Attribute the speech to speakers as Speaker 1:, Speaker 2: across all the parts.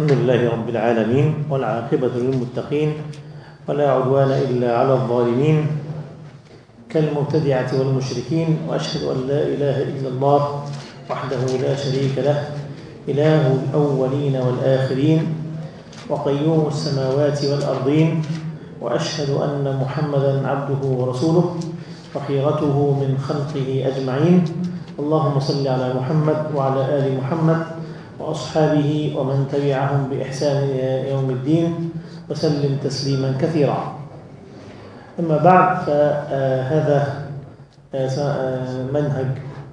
Speaker 1: الحمد لله رب العالمين والعاقبة للمتقين ولا عدوان إلا على الظالمين كالمبتدعة والمشركين وأشهد أن لا إله إلا الله وحده لا شريك له إله الأولين والآخرين وقيوم السماوات والأرضين وأشهد أن محمدا عبده ورسوله وخيرته من خلقه أجمعين اللهم صل على محمد وعلى آل محمد وأصحابه ومن تبعهم بإحسان إلى يوم الدين وسلم تسليما كثيرا أما بعد فهذا منهج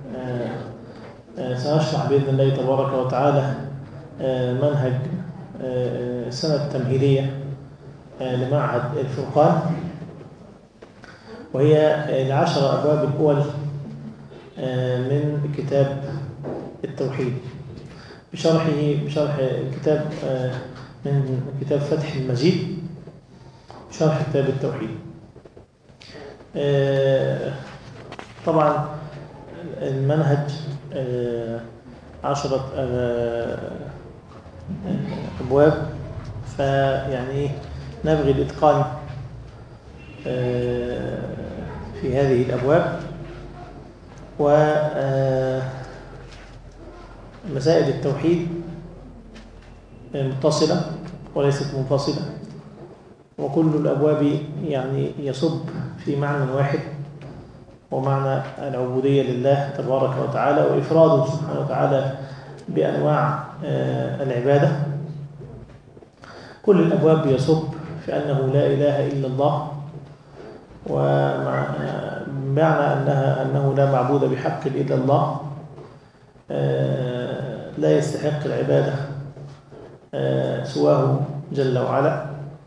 Speaker 1: سنشرح بإذن الله تبارك وتعالى منهج السنة التمهيدية لمعهد الفرقان وهي العشر أبواب الأول من كتاب التوحيد بشرحه بشرح الكتاب من كتاب فتح المجيد شرح كتاب التوحيد طبعا المنهج عشرة أبواب فيعني نبغي الإتقان في هذه الأبواب ومسائل التوحيد متصلة وليست منفصلة وكل الأبواب يعني يصب في معنى واحد ومعنى العبودية لله تبارك وتعالى وإفراده سبحانه وتعالى بأنواع العبادة كل الأبواب يصب في أنه لا إله إلا الله ومعنى أنها أنه لا معبود بحق إلا الله لا يستحق العبادة سواه جل وعلا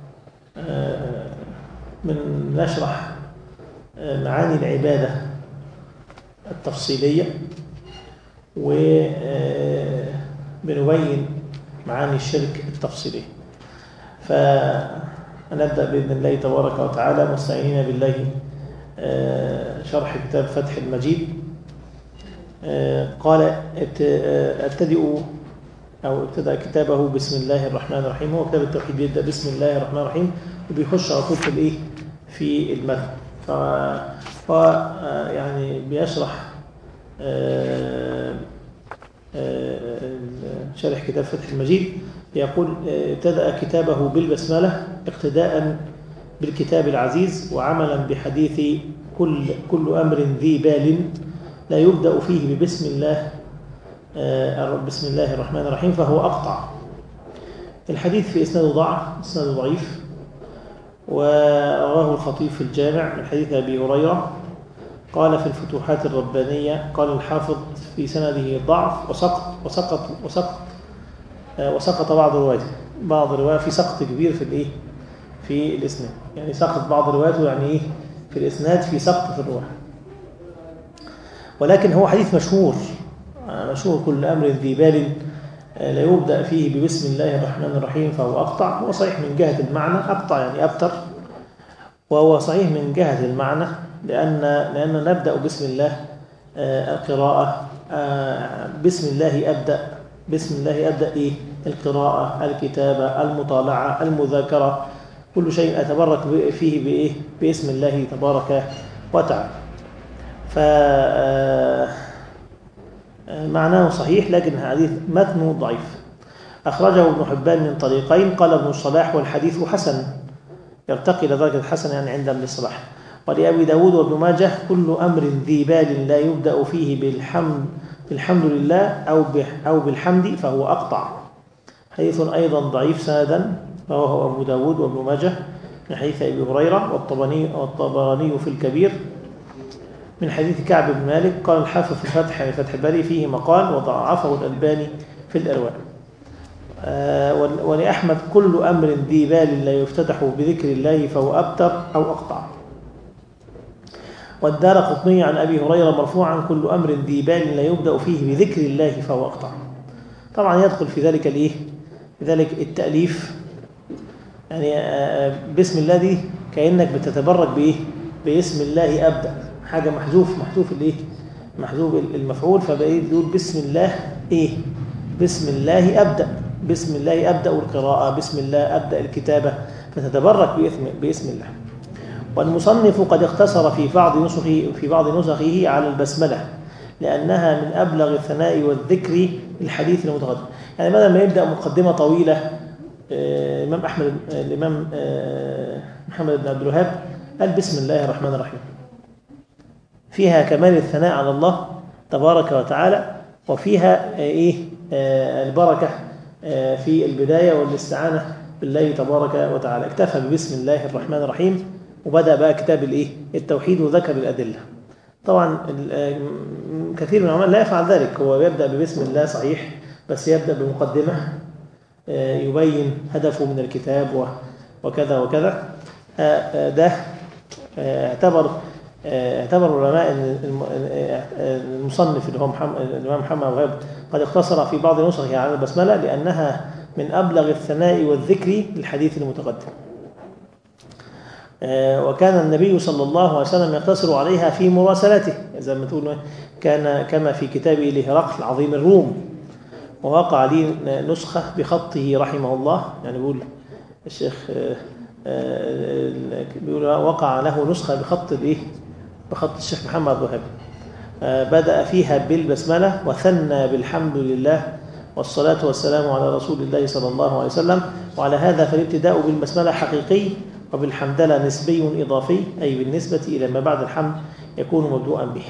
Speaker 1: من نشرح معاني العبادة التفصيلية وبنبين معاني الشرك التفصيلية فنبدأ بإذن الله تبارك وتعالى مستعينين بالله شرح كتاب فتح المجيد قال ابتدئ أو ابتدأ كتابه بسم الله الرحمن الرحيم هو كتاب التوحيد بيبدأ بسم الله الرحمن الرحيم وبيخش على طول في الإيه في المتن ف يعني بيشرح شرح كتاب فتح المجيد يقول ابتدأ كتابه بالبسملة اقتداء بالكتاب العزيز وعملا بحديث كل كل أمر ذي بال لا يبدأ فيه ببسم الله بسم الله الرحمن الرحيم فهو أقطع الحديث في إسناده ضعف إسناده ضعيف ورواه الخطيب في الجامع من حديث أبي هريرة قال في الفتوحات الربانية قال الحافظ في سنده ضعف وسقط وسقط وسقط وسقط بعض روايته بعض الرواية في سقط كبير في الايه في الاسناد يعني سقط بعض روايته يعني ايه في الاسناد في سقط في الرواية ولكن هو حديث مشهور مشهور كل أمر ذي بال لا يبدأ فيه ببسم الله الرحمن الرحيم فهو أقطع هو صحيح من جهة المعنى أقطع يعني أبتر وهو صحيح من جهة المعنى لأن لأن نبدأ بسم الله القراءة بسم الله أبدأ بسم الله أبدأ إيه القراءة الكتابة المطالعة المذاكرة كل شيء أتبرك فيه بإيه باسم الله تبارك وتعالى ف معناه صحيح لكن الحديث متنه ضعيف أخرجه ابن حبان من طريقين قال ابن الصلاح والحديث حسن يرتقي إلى درجة الحسن يعني عند ابن الصلاح ولأبي داود وابن ماجه كل أمر ذي بال لا يبدأ فيه بالحمد بالحمد لله أو أو بالحمد فهو أقطع حديث أيضا ضعيف سندا رواه أبو داود وابن ماجه من حديث أبي هريرة والطبراني والطبراني في الكبير من حديث كعب بن مالك قال الحافظ في الفتح يعني فتح الباري فيه مقال وضعفه الألباني في الأرواح آه ولأحمد كل أمر ذي بال لا يفتتح بذكر الله فهو أبتر أو أقطع والدار قطني عن أبي هريرة مرفوعا كل أمر ذي بال لا يبدأ فيه بذكر الله فهو أقطع طبعا يدخل في ذلك الإيه؟ في ذلك التأليف يعني آه بسم الله دي كأنك بتتبرك بإيه؟ باسم الله أبدأ حاجة محذوف محذوف الإيه؟ محذوف المفعول فبقيت تقول بسم الله إيه؟ بسم الله أبدأ بسم الله أبدأ القراءة بسم الله أبدأ الكتابة فتتبرك باسم, باسم الله والمصنف قد اختصر في بعض نسخه في بعض نسخه على البسملة لأنها من أبلغ الثناء والذكر الحديث المتقدم يعني بدل ما يبدأ مقدمة طويلة الإمام أحمد الإمام محمد بن عبد الوهاب قال بسم الله الرحمن الرحيم فيها كمال الثناء على الله تبارك وتعالى وفيها إيه البركة في البداية والاستعانة بالله تبارك وتعالى اكتفى ببسم الله الرحمن الرحيم وبدأ بقى كتاب الإيه التوحيد وذكر الأدلة طبعا كثير من العلماء لا يفعل ذلك هو يبدأ ببسم الله صحيح بس يبدأ بمقدمة يبين هدفه من الكتاب وكذا وكذا ده اعتبر اعتبر العلماء ان المصنف اللي هو محمد الامام محمد وهاب قد اختصر في بعض نسخه على البسمله لانها من ابلغ الثناء والذكر للحديث المتقدم. وكان النبي صلى الله عليه وسلم يقتصر عليها في مراسلته زي ما تقول كان كما في كتابه لهرقل عظيم الروم ووقع لي نسخة بخطه رحمه الله يعني بيقول الشيخ بيقول وقع له نسخة بخط الايه بخط الشيخ محمد وهاب بدأ فيها بالبسملة وثنى بالحمد لله والصلاة والسلام على رسول الله صلى الله عليه وسلم وعلى هذا فالابتداء بالبسملة حقيقي وبالحمدلة نسبي إضافي أي بالنسبة إلى ما بعد الحمد يكون مبدوءا به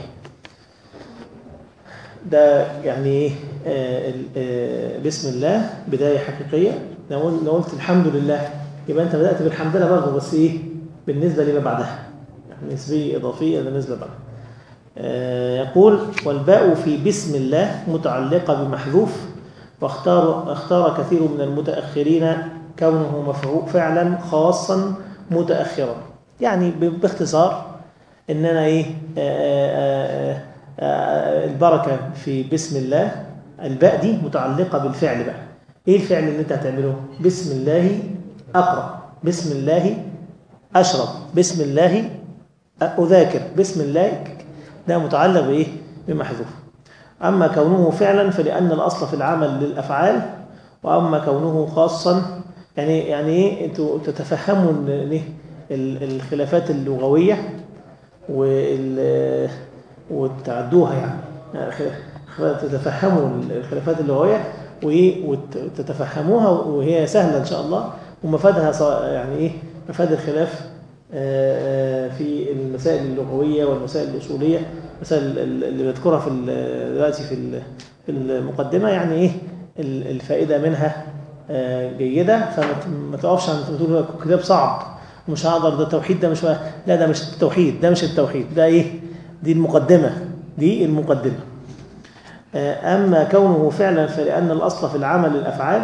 Speaker 1: ده يعني بسم الله بداية حقيقية لو قلت الحمد لله يبقى أنت بدأت بالحمد لله برضه بس إيه بالنسبة لما بعدها يعني نسبية إضافية بالنسبة بعدها يقول والباء في بسم الله متعلقة بمحذوف واختار اختار كثير من المتأخرين كونه مفعول فعلا خاصا متأخرا يعني باختصار إن أنا إيه آآ آآ البركة في بسم الله الباء دي متعلقة بالفعل بقى إيه الفعل اللي أنت هتعمله بسم الله أقرأ بسم الله أشرب بسم الله أذاكر بسم الله ده متعلق بإيه بمحذوف أما كونه فعلا فلأن الأصل في العمل للأفعال وأما كونه خاصا يعني يعني إيه أنتوا تتفهموا الخلافات اللغوية وال وتعدوها يعني تتفهموا الخلافات اللغوية وتتفهموها وهي سهلة إن شاء الله ومفادها يعني إيه مفاد الخلاف في المسائل اللغوية والمسائل الأصولية المسائل اللي بذكرها في دلوقتي في في المقدمة يعني إيه الفائدة منها جيدة فما تقفش عند تقول كتاب صعب ومش هقدر ده التوحيد ده مش لا ده مش التوحيد ده مش التوحيد ده إيه دي المقدمة دي المقدمة أما كونه فعلا فلأن الأصل في العمل الأفعال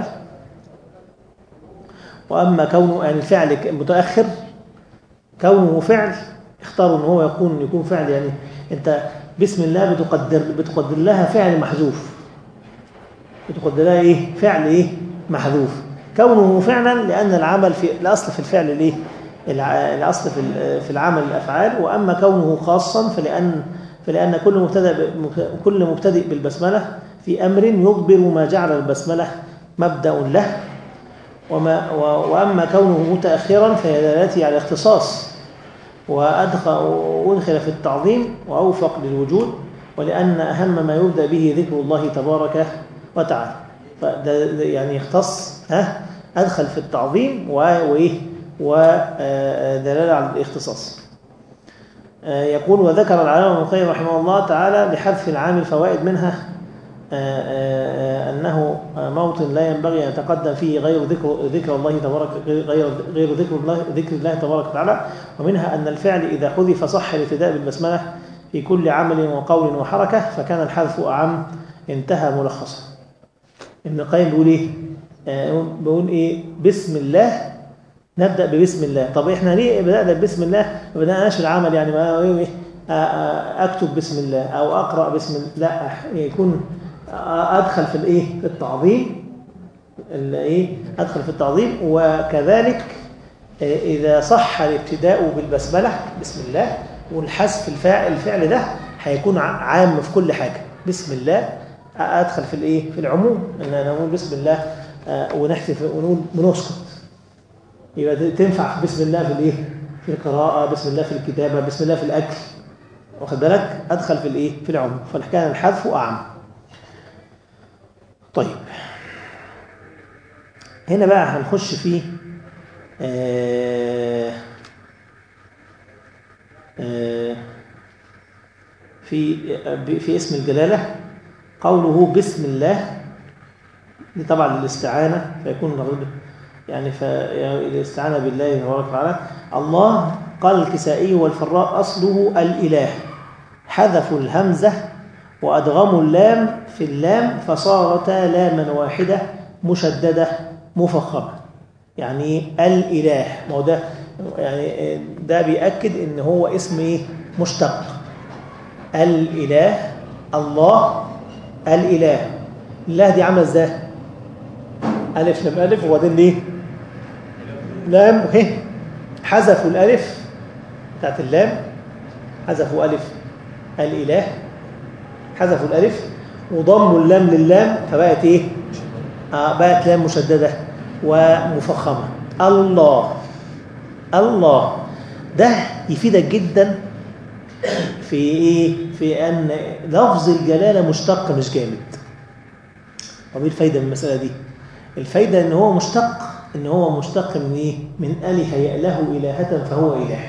Speaker 1: وأما كونه يعني الفعل متأخر كونه فعل اختاروا ان هو يكون يكون فعل يعني انت بسم الله بتقدر بتقدر لها فعل محذوف بتقدر لها ايه فعل ايه محذوف كونه فعلا لان العمل في الاصل في الفعل الايه الاصل في في العمل الافعال واما كونه خاصا فلان فلان كل مبتدا كل مبتدئ بالبسمله في امر يخبر ما جعل البسمله مبدا له وما واما كونه متاخرا فهي دلالته على الاختصاص وأدخل وأدخل في التعظيم وأوفق للوجود ولأن أهم ما يبدأ به ذكر الله تبارك وتعالى فده يعني يختص ها أدخل في التعظيم وإيه ودلالة على الاختصاص يقول وذكر العلامة ابن القيم رحمه الله تعالى لحذف العامل فوائد منها أنه موطن لا ينبغي أن يتقدم فيه غير ذكر ذكر الله تبارك غير غير ذكر الله ذكر الله تبارك وتعالى ومنها أن الفعل إذا حذف صح الابتداء بالبسملة في كل عمل وقول وحركة فكان الحذف أعم انتهى ملخصا ابن القيم بيقول إيه؟ بيقول إيه بسم الله نبدأ ببسم الله طب إحنا ليه بدأنا بسم الله ما بدأناش العمل يعني ما إيه أكتب بسم الله أو أقرأ بسم الله لا يكون ادخل في الايه في التعظيم الايه ادخل في التعظيم وكذلك اذا صح الابتداء بالبسمله بسم الله والحذف الفاعل الفعل ده هيكون عام في كل حاجه بسم الله ادخل في الايه في العموم ان انا اقول بسم الله آه، ونحتف ونقول ونسكت يبقى تنفع بسم الله في الايه في القراءة بسم الله في الكتابة بسم الله في الأكل واخد بالك أدخل في الايه في العمر فكان الحذف أعم طيب هنا بقى هنخش في آه آه في في اسم الجلالة قوله بسم الله دي طبعا للاستعانة فيكون الغرب يعني فالاستعانة بالله تبارك وتعالى الله قال الكسائي والفراء أصله الإله حذفوا الهمزة وأدغموا اللام في اللام فصارتا لاما واحدة مشددة مفخمة يعني الإله ما هو ده يعني ده بيأكد إن هو اسم إيه مشتق الإله الله الإله الله دي عامله ازاي ألف لام ألف وبعدين ليه لام وه حذفوا الألف بتاعت اللام حذفوا ألف الإله حذفوا الألف وضموا اللام لللام فبقت إيه آه بقت لام مشددة ومفخمة الله الله ده يفيدك جدا في ايه في ان لفظ الجلاله مشتق مش جامد طب ايه الفايده من المساله دي الفايده ان هو مشتق ان هو مشتق من ايه من اله ياله الهه فهو اله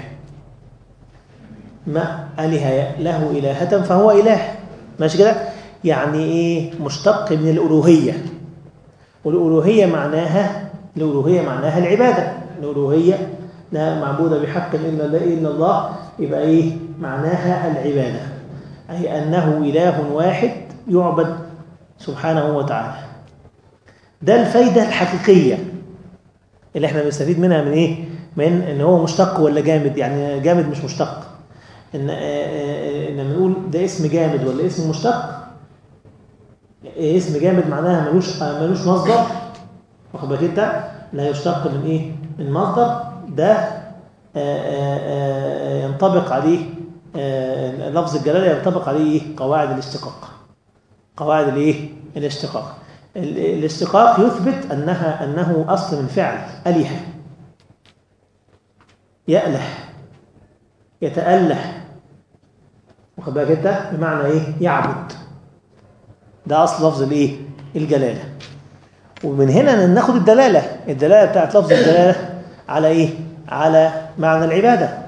Speaker 1: ما اله له الهه فهو اله ماشي كده يعني ايه مشتق من الالوهيه والالوهيه معناها الالوهيه معناها العباده الالوهيه لا معبود بحق الا الا الله يبقى ايه معناها العباده اي انه اله واحد يعبد سبحانه وتعالى ده الفايده الحقيقيه اللي احنا بنستفيد منها من ايه من ان هو مشتق ولا جامد يعني جامد مش مشتق ان ان بنقول ده اسم جامد ولا اسم مشتق اسم جامد معناها ملوش ملوش مصدر واخد بالك انت لا يشتق من ايه من مصدر ده ينطبق عليه لفظ الجلاله ينطبق عليه ايه قواعد الاشتقاق قواعد الايه الاشتقاق الاشتقاق يثبت انها انه اصل من فعل اله يأله يتأله واخد بالك انت بمعنى ايه يعبد ده اصل لفظ الايه الجلاله ومن هنا ناخد الدلاله الدلاله بتاعت لفظ الجلاله على ايه على معنى العباده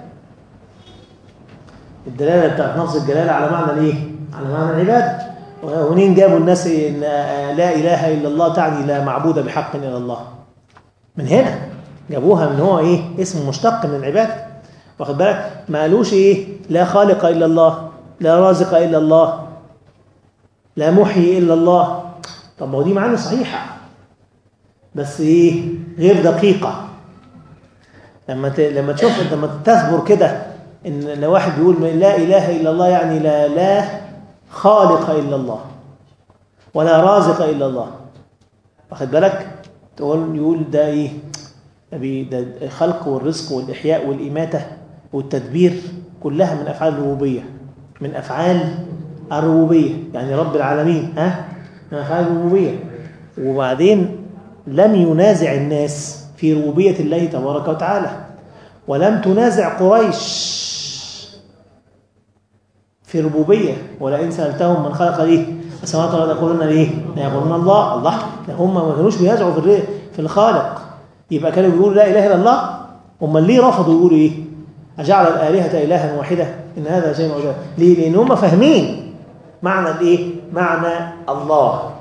Speaker 1: الدلاله بتاعت لفظ الجلاله على معنى الايه على معنى العباده ومنين جابوا الناس ان لا اله الا الله تعني لا معبود بحق الا الله من هنا جابوها ان هو ايه اسم مشتق من العباده واخد بالك ما قالوش ايه لا خالق الا الله لا رازق الا الله لا محيي الا الله طب ما هو دي معاني صحيحه بس ايه غير دقيقه لما ت... لما تشوف لما تثبر كده ان لو واحد بيقول لا اله الا الله يعني لا لا خالق الا الله ولا رازق الا الله واخد بالك تقول يقول ده ايه ده الخلق والرزق والاحياء والاماته والتدبير كلها من افعال الربوبيه من افعال الربوبيه يعني رب العالمين ها من افعال الربوبيه وبعدين لم ينازع الناس في ربوبيه الله تبارك وتعالى ولم تنازع قريش في ربوبيه ولئن سالتهم من خلق ايه السماوات والارض يقولون ايه يقولون الله الله هم ما كانوش بينازعوا في في الخالق يبقى كانوا بيقولوا لا اله الا الله هم ليه رفضوا يقولوا ايه أجعل الآلهة إلها واحدة إن هذا شيء معجب ليه؟ لأن هم فاهمين معنى الإيه؟ معنى الله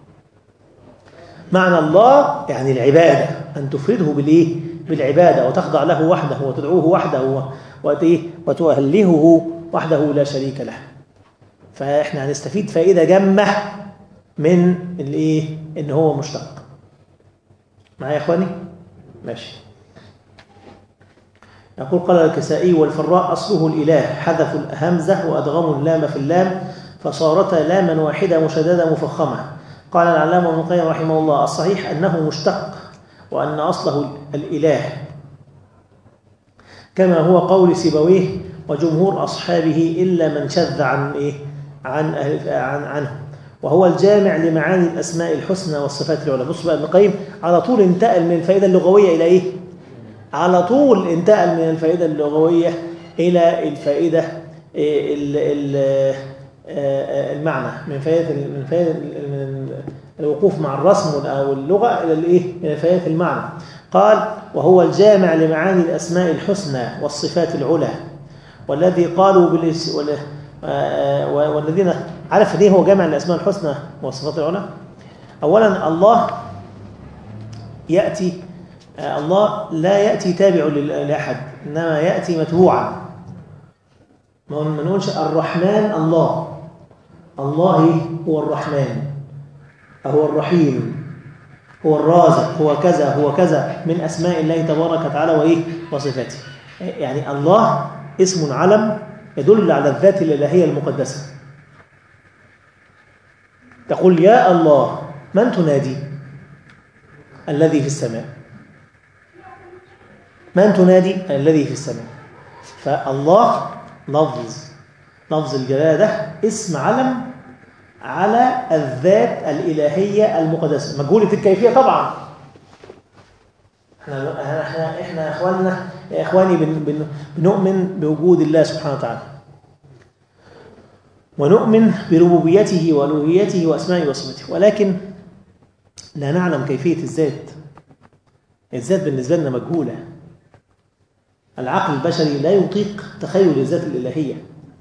Speaker 1: معنى الله يعني العبادة أن تفرده بالإيه؟ بالعبادة وتخضع له وحده وتدعوه وحده وتؤهلهه وحده لا شريك له فإحنا هنستفيد فائدة جمة من الإيه؟ إن هو مشتق معايا يا إخواني؟ ماشي يقول قال الكسائي والفراء أصله الإله حذفوا الهمزة وأدغموا اللام في اللام فصارتا لاما واحدة مشددة مفخمة قال العلامة ابن القيم رحمه الله الصحيح أنه مشتق وأن أصله الإله كما هو قول سيبويه وجمهور أصحابه إلا من شذ عن إيه عن, عن عنه وهو الجامع لمعاني الأسماء الحسنى والصفات العلى بص بقى ابن القيم على طول انتقل من الفائدة اللغوية إلى إيه؟ على طول انتقل من الفائدة اللغوية إلى الفائدة المعنى من فائدة من فائدة من الوقوف مع الرسم أو اللغة إلى الإيه؟ إلى فائدة المعنى قال وهو الجامع لمعاني الأسماء الحسنى والصفات العلى والذي قالوا بالاس والذين عارف ليه هو جامع الأسماء الحسنى والصفات العلى أولا الله يأتي الله لا يأتي تابع لأحد إنما يأتي متبوعا ما نقولش الرحمن الله الله هو الرحمن هو الرحيم هو الرازق هو كذا هو كذا من أسماء الله تبارك وتعالى وإيه وصفاته يعني الله اسم علم يدل على الذات الإلهية المقدسة تقول يا الله من تنادي الذي في السماء من تنادي الذي في السماء فالله لفظ لفظ الجلالة ده اسم علم على الذات الإلهية المقدسة مجهولة الكيفية طبعا احنا احنا احنا اخواننا يا اخواني بن بن بنؤمن بوجود الله سبحانه وتعالى ونؤمن بربوبيته والوهيته واسمائه وصفاته ولكن لا نعلم كيفية الذات الذات بالنسبة لنا مجهولة العقل البشري لا يطيق تخيل الذات الإلهية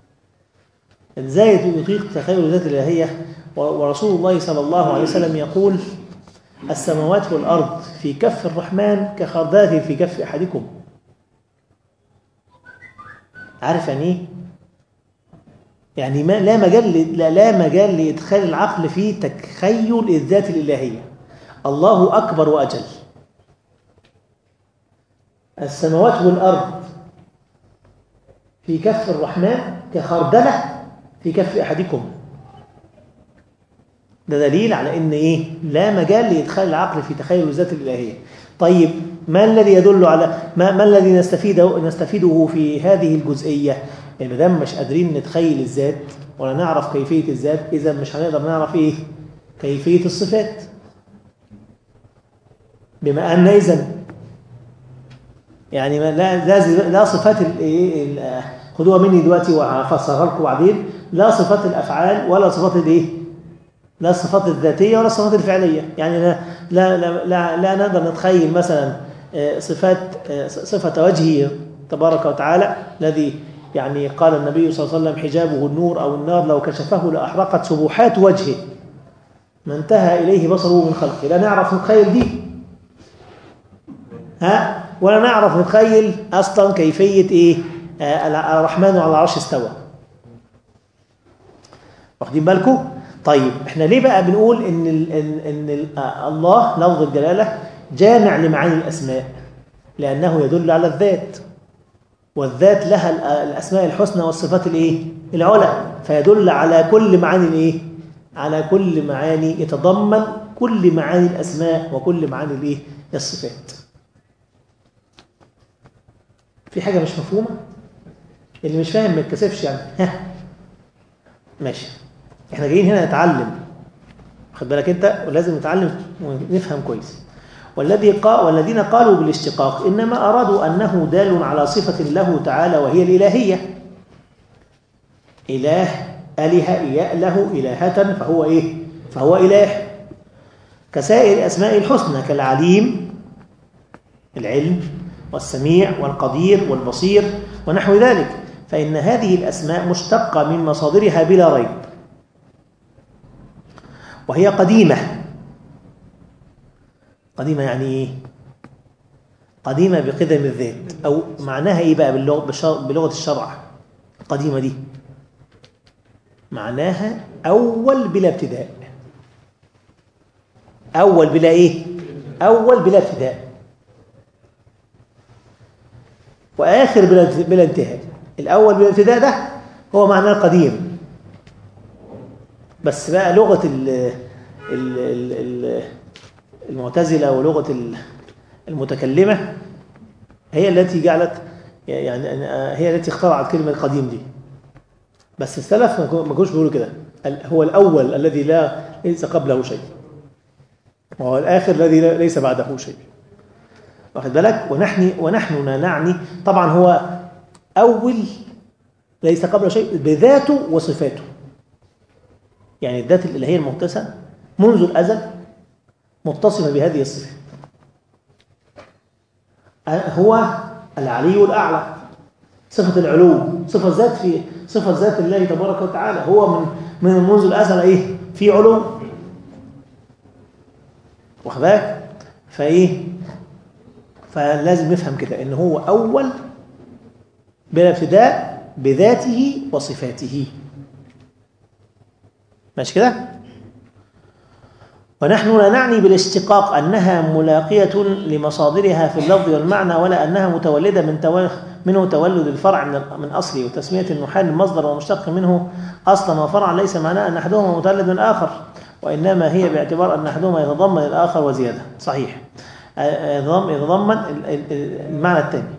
Speaker 1: ازاي يطيق تخيل الذات الإلهية ورسول الله صلى الله عليه وسلم يقول السماوات والأرض في كف الرحمن كخردات في كف أحدكم عارف يعني ايه؟ يعني ما لا مجال لا, لا مجال لإدخال العقل في تخيل الذات الإلهية الله أكبر وأجل السماوات والأرض في كف الرحمن كخردلة في كف أحدكم ده دليل على ان ايه لا مجال لادخال العقل في تخيل الذات الالهيه طيب ما الذي يدل على ما, ما الذي نستفيده نستفيده في هذه الجزئيه يعني ما دام مش قادرين نتخيل الذات ولا نعرف كيفيه الذات اذا مش هنقدر نعرف ايه كيفيه الصفات بما ان اذا يعني لا لا لا صفات الايه خدوها مني دلوقتي وهفسرها لكم بعدين لا صفات الافعال ولا صفات الايه لا الصفات الذاتية ولا الصفات الفعلية يعني لا, لا, لا, لا, لا نقدر نتخيل مثلا صفات صفة وجهه تبارك وتعالى الذي يعني قال النبي صلى الله عليه وسلم حجابه النور أو النار لو كشفه لأحرقت سبحات وجهه ما انتهى إليه بصره من خلقه لا نعرف نتخيل دي ها ولا نعرف نتخيل أصلا كيفية إيه الرحمن على العرش استوى واخدين بالكم طيب احنا ليه بقى بنقول ان ال ان, إن ال الله لفظ الجلاله جامع لمعاني الاسماء لانه يدل على الذات والذات لها الاسماء الحسنى والصفات الايه العلى فيدل على كل معاني الايه على كل معاني يتضمن كل معاني الاسماء وكل معاني الايه الصفات في حاجه مش مفهومه اللي مش فاهم ما يتكسفش يعني ها ماشي احنا جايين هنا نتعلم خد بالك انت ولازم نتعلم ونفهم كويس والذي قال والذين قالوا بالاشتقاق انما ارادوا انه دال على صفه له تعالى وهي الالهيه اله اله له الهه فهو ايه فهو اله كسائر اسماء الحسنى كالعليم العلم والسميع والقدير والبصير ونحو ذلك فان هذه الاسماء مشتقه من مصادرها بلا ريب وهي قديمة قديمة يعني إيه؟ قديمة بقدم الذات أو معناها إيه بقى باللغة, بلغة الشرع القديمة دي معناها أول بلا ابتداء أول بلا إيه أول بلا ابتداء وآخر بلا, بلا انتهاء الأول بلا ابتداء ده هو معناه القديم بس بقى لغة ال ال ال المعتزلة ولغة المتكلمة هي التي جعلت يعني هي التي اخترعت كلمة قديم دي بس السلف ما كانوش بيقولوا كده هو الأول الذي لا ليس قبله شيء وهو الآخر الذي ليس بعده شيء واخد بالك ونحن ونحن نعني طبعا هو أول ليس قبله شيء بذاته وصفاته يعني الذات الإلهية المقدسة منذ الأزل متصفة بهذه الصفة هو العلي الأعلى صفة العلو صفة ذات في صفة ذات الله تبارك وتعالى هو من من منذ الأزل إيه في علو واخد بالك فإيه فلازم نفهم كده إن هو أول بلا ابتداء بذاته وصفاته ماشي كده ونحن لا نعني بالاشتقاق أنها ملاقية لمصادرها في اللفظ والمعنى ولا أنها متولدة من تول... منه تولد الفرع من, من أصله وتسمية النحال المصدر ومشتق منه أصلا وفرعا ليس معناه أن أحدهما متولد من الآخر وإنما هي باعتبار أن أحدهما يتضمن الآخر وزيادة صحيح يتضمن المعنى الثاني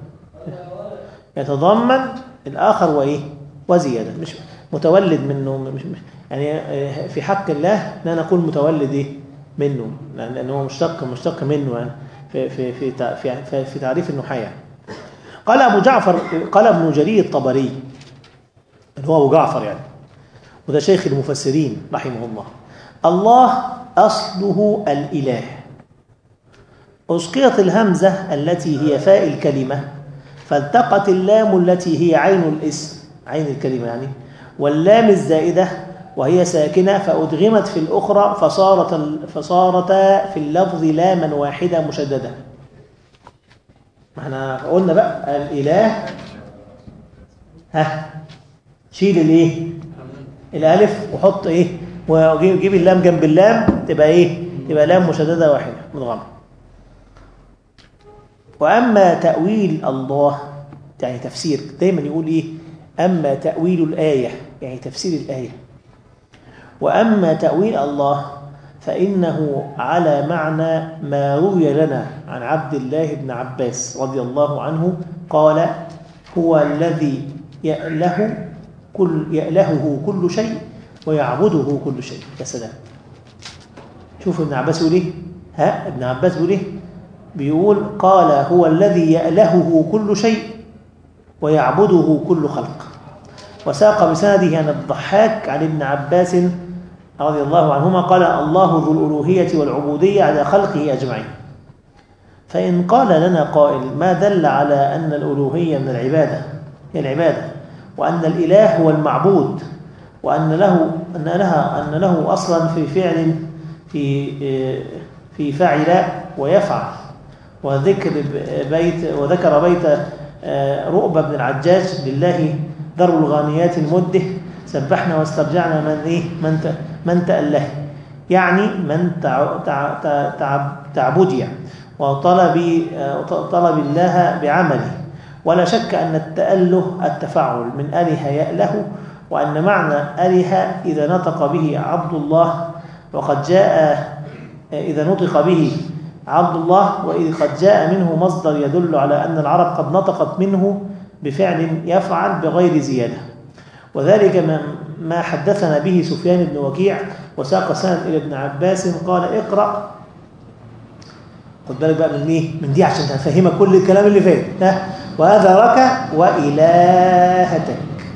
Speaker 1: يتضمن الآخر وإيه وزيادة مش متولد منه مش يعني في حق الله لا نقول متولد إيه منه لأنه هو مشتق مشتق منه يعني في في في في, في تعريف النحاة يعني. قال أبو جعفر قال ابن جرير الطبري اللي هو أبو جعفر يعني وده شيخ المفسرين رحمه الله الله أصله الإله أسقيت الهمزة التي هي فاء الكلمة فالتقت اللام التي هي عين الاسم عين الكلمة يعني واللام الزائدة وهي ساكنة فأدغمت في الأخرى فصارت فصارتا في اللفظ لاما واحدة مشددة ما احنا قلنا بقى الإله ها شيل الايه الالف وحط ايه وجيب اللام جنب اللام تبقى ايه تبقى لام مشدده واحده مدغمه واما تاويل الله يعني تفسير دايما يقول ايه اما تاويل الايه يعني تفسير الايه واما تاويل الله فانه على معنى ما روي لنا عن عبد الله بن عباس رضي الله عنه قال هو الذي يأله كل يألهه كل شيء ويعبده كل شيء يا سلام شوف ابن عباس يقول ايه ها ابن عباس يقول ايه بيقول قال هو الذي يألهه كل شيء ويعبده كل خلق وساق بسنده عن الضحاك عن ابن عباس رضي الله عنهما قال الله ذو الألوهية والعبودية على خلقه أجمعين فإن قال لنا قائل ما دل على أن الألوهية من العبادة هي العبادة وأن الإله هو المعبود وأن له أن لها أن له أصلا في فعل في في فعل ويفعل وذكر بيت وذكر بيت رؤبة بن العجاج لله ذر الغانيات المده سبحنا واسترجعنا من ايه من من تأله يعني من تعبدي وطلب طلب الله بعمله ولا شك أن التأله التفاعل من أله يأله وأن معنى أله إذا نطق به عبد الله وقد جاء إذا نطق به عبد الله وإذ قد جاء منه مصدر يدل على أن العرب قد نطقت منه بفعل يفعل بغير زيادة وذلك ما حدثنا به سفيان بن وكيع وساق سند إلى ابن عباس قال اقرأ خد بالك بقى من ايه من دي عشان تفهمك كل الكلام اللي فات ها وذرك وإلهتك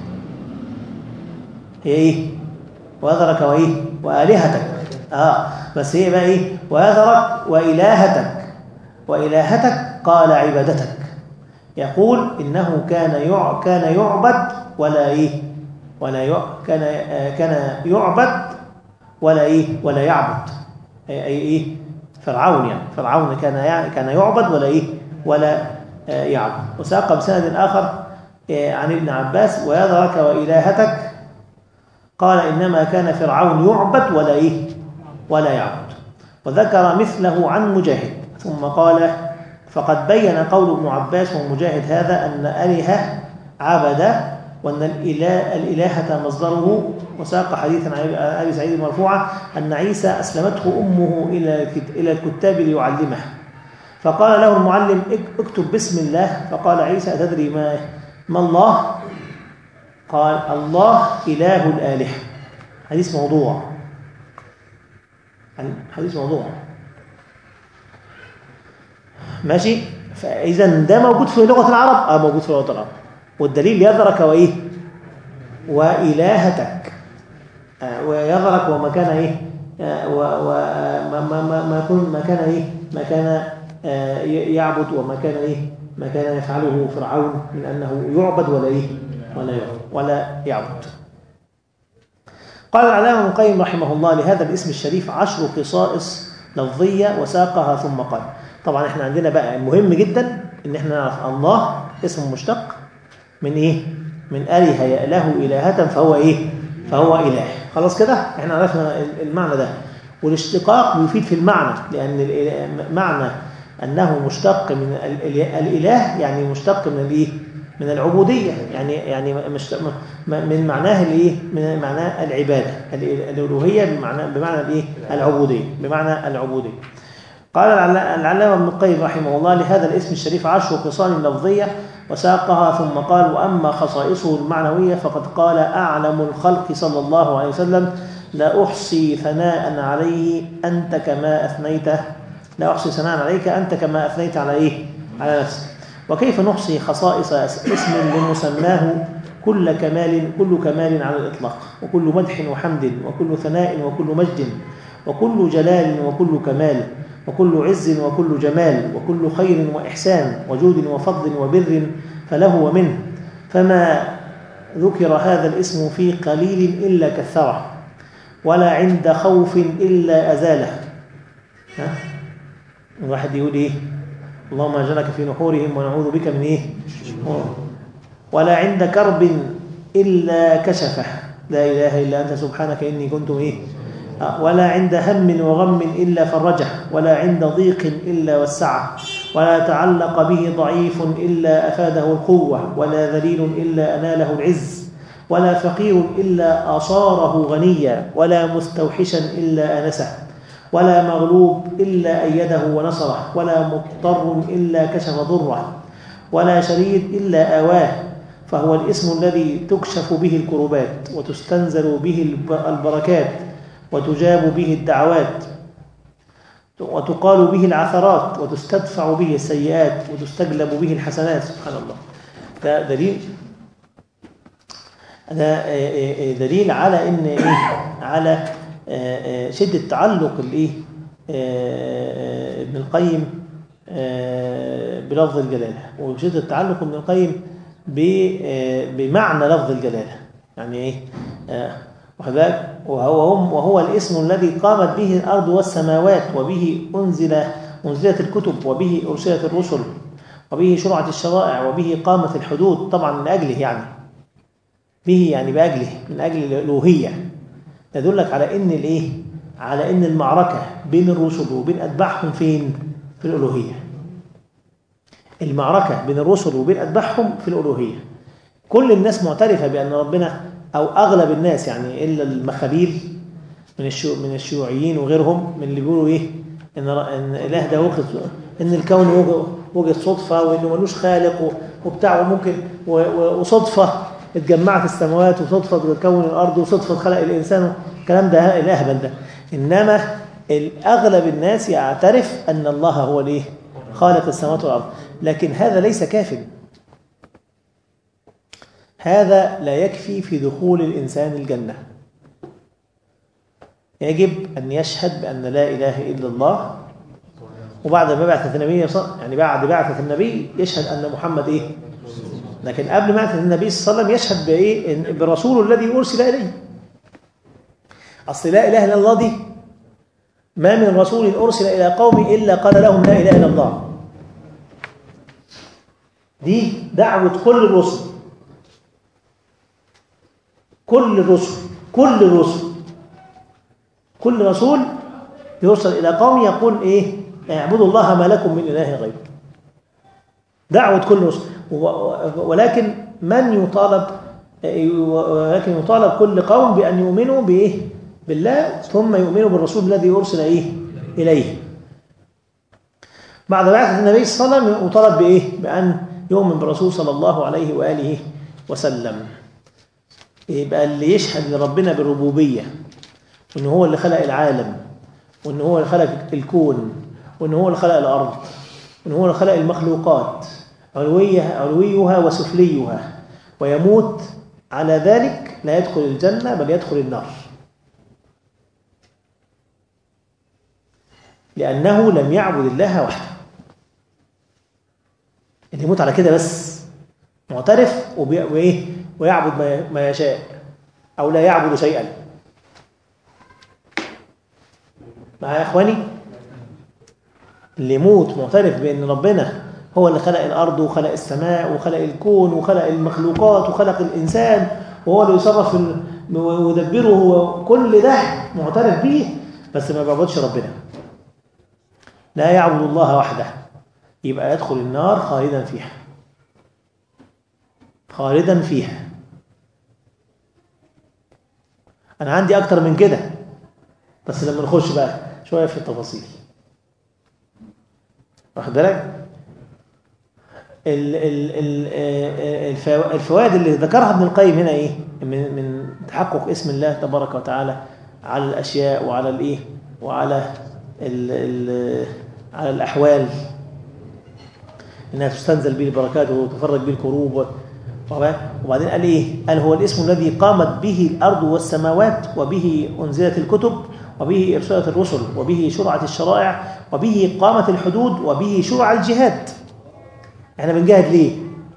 Speaker 1: هي ايه وذرك وايه وآلهتك اه بس هي بقى ايه وذرك وإلهتك وإلهتك قال عبادتك يقول إنه كان يع... كان يعبد ولا إيه ولا ي... كان آه كان يعبد ولا إيه ولا يعبد أي, أي إيه فرعون يعني فرعون كان يعني كان يعبد ولا إيه ولا آه يعبد وساق بسند آخر آه عن ابن عباس ويذرك وإلهتك قال إنما كان فرعون يعبد ولا إيه ولا يعبد وذكر مثله عن مجاهد ثم قال فقد بين قول ابن عباس ومجاهد هذا أن أله عبد وأن الإله الإلهة مصدره وساق حديثا عن أبي سعيد مرفوعة أن عيسى أسلمته أمه إلى إلى الكتاب ليعلمه فقال له المعلم اكتب بسم الله فقال عيسى أتدري ما ما الله قال الله إله الآلهة حديث موضوع حديث موضوع ماشي فإذا ده موجود في لغة العرب اه موجود في لغة العرب والدليل يذرك وإيه وإلهتك آه ويذرك ومكان إيه آه وما ما ما ما كان ما كان إيه ما كان آه يعبد وما كان إيه ما كان يفعله فرعون من أنه يعبد ولا إيه ولا يعبد ولا يعبد قال العلامة ابن القيم رحمه الله لهذا الاسم الشريف عشر خصائص لفظية وساقها ثم قال طبعا احنا عندنا بقى مهم جدا ان احنا نعرف الله اسم مشتق من ايه من آله يأله إلهة فهو ايه فهو إله خلاص كده احنا عرفنا المعنى ده والاشتقاق بيفيد في المعنى لأن معنى أنه مشتق من الإله يعني مشتق من الايه من العبودية يعني يعني مش من معناه الايه من معناه العبادة الألوهية بمعنى بمعنى الايه العبودية بمعنى العبودية قال العلامة ابن القيم رحمه الله لهذا الاسم الشريف عشر خصال لفظية وساقها ثم قال وأما خصائصه المعنوية فقد قال أعلم الخلق صلى الله عليه وسلم لا أحصي ثناء عليه أنت كما أثنيته لا أحصي ثناء عليك أنت كما أثنيت على إيه؟ على نفسك وكيف نحصي خصائص اسم لمسماه كل كمال كل كمال على الإطلاق وكل مدح وحمد وكل ثناء وكل مجد وكل جلال وكل كمال وكل عز وكل جمال وكل خير وإحسان وجود وفضل وبر فله ومنه فما ذكر هذا الاسم في قليل إلا كثره ولا عند خوف إلا أزاله ها؟ الواحد يقول إيه اللهم أجلك في نحورهم ونعوذ بك من إيه ولا عند كرب إلا كشفه لا إله إلا أنت سبحانك إني كنت إيه ولا عند هم وغم إلا فرجه ولا عند ضيق إلا وسعه ولا تعلق به ضعيف إلا أفاده القوة ولا ذليل إلا أناله العز ولا فقير إلا أصاره غنيا ولا مستوحشا إلا أنسه ولا مغلوب إلا أيده ونصره ولا مضطر إلا كشف ضره ولا شريد إلا آواه فهو الاسم الذي تكشف به الكربات وتستنزل به البركات وتجاب به الدعوات وتقال به العثرات وتستدفع به السيئات وتستجلب به الحسنات سبحان الله ده دليل ده دليل على ان ايه على شده تعلق الايه ابن القيم بلفظ الجلاله وشده تعلق ابن القيم بمعنى لفظ الجلاله يعني ايه وذلك وهو, وهو الاسم الذي قامت به الأرض والسماوات وبه أنزل أنزلت الكتب وبه أرسلت الرسل وبه شرعت الشرائع وبه قامت الحدود طبعا من أجله يعني به يعني بأجله من أجل الألوهية يدلك على إن الإيه على إن المعركة بين الرسل وبين أتباعهم فين في الألوهية المعركة بين الرسل وبين أتباعهم في الألوهية كل الناس معترفة بأن ربنا أو أغلب الناس يعني إلا المخابيل من الشيو من الشيوعيين وغيرهم من اللي بيقولوا إيه إن إن الإله ده وجد إن الكون وجد صدفة وإنه ملوش خالق وبتاع وممكن وصدفة اتجمعت السماوات وصدفة تكون الأرض وصدفة خلق الإنسان الكلام ده الأهبل ده إنما أغلب الناس يعترف أن الله هو الإيه خالق السماوات والأرض لكن هذا ليس كافٍ هذا لا يكفي في دخول الإنسان الجنة يجب أن يشهد بأن لا إله إلا الله وبعد ما بعثة النبي يعني بعد بعثة النبي يشهد أن محمد إيه لكن قبل بعثة النبي صلى الله عليه وسلم يشهد بإيه برسول الذي أرسل إليه أصل لا إله إلا الله دي ما من رسول أرسل إلى قوم إلا قال لهم لا إله إلا الله دي دعوة كل الرسل كل الرسل كل الرسل كل رسول يرسل إلى قوم يقول إيه اعبدوا الله ما لكم من إله غيره دعوة كل الرسل ولكن من يطالب ولكن يطالب كل قوم بأن يؤمنوا بإيه بالله ثم يؤمنوا بالرسول الذي أرسل إيه إليه بعد بعثة النبي صلى الله عليه وسلم يطالب بإيه بأن يؤمن بالرسول صلى الله عليه وآله وسلم يبقى اللي يشهد لربنا بالربوبية وإن هو اللي خلق العالم وإن هو اللي خلق الكون وإن هو اللي خلق الأرض وإن هو اللي خلق المخلوقات علويها, علويها وسفليها ويموت على ذلك لا يدخل الجنة بل يدخل النار لأنه لم يعبد الله وحده اللي يموت على كده بس معترف وإيه ويعبد ما يشاء أو لا يعبد شيئا معايا يا إخواني اللي يموت معترف بأن ربنا هو اللي خلق الأرض وخلق السماء وخلق الكون وخلق المخلوقات وخلق الإنسان وهو اللي يصرف ويدبره وكل ده معترف به بس ما بيعبدش ربنا لا يعبد الله وحده يبقى يدخل النار خالدا فيها خالدا فيها أنا عندي أكتر من كده بس لما نخش بقى شوية في التفاصيل واخد بالك الفوائد اللي ذكرها ابن القيم هنا ايه من من تحقق اسم الله تبارك وتعالى على الاشياء وعلى الايه وعلى ال ال على الاحوال انها تستنزل به البركات وتفرج به الكروب وبعدين قال ايه قال هو الاسم الذي قامت به الارض والسماوات وبه انزلت الكتب وبه ارسلت الرسل وبه شرعت الشرائع وبه قامت الحدود وبه شرع الجهاد احنا بنجاهد ليه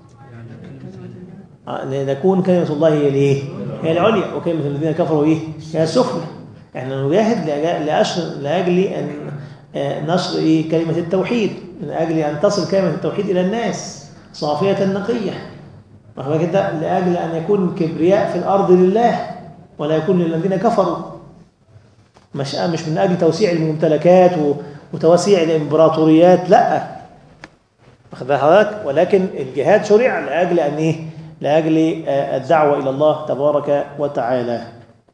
Speaker 1: لنكون كلمة الله هي الايه هي العليا وكلمة الذين كفروا ايه هي السفلى احنا نجاهد لأجل أن نشر إيه كلمة التوحيد من أجل أن تصل كلمة التوحيد إلى الناس صافية نقية كده لأجل أن يكون كبرياء في الأرض لله ولا يكون للذين كفروا مش مش من أجل توسيع الممتلكات وتوسيع الإمبراطوريات لا واخد حضرتك ولكن الجهاد شرع لاجل ان ايه لاجل الدعوه الى الله تبارك وتعالى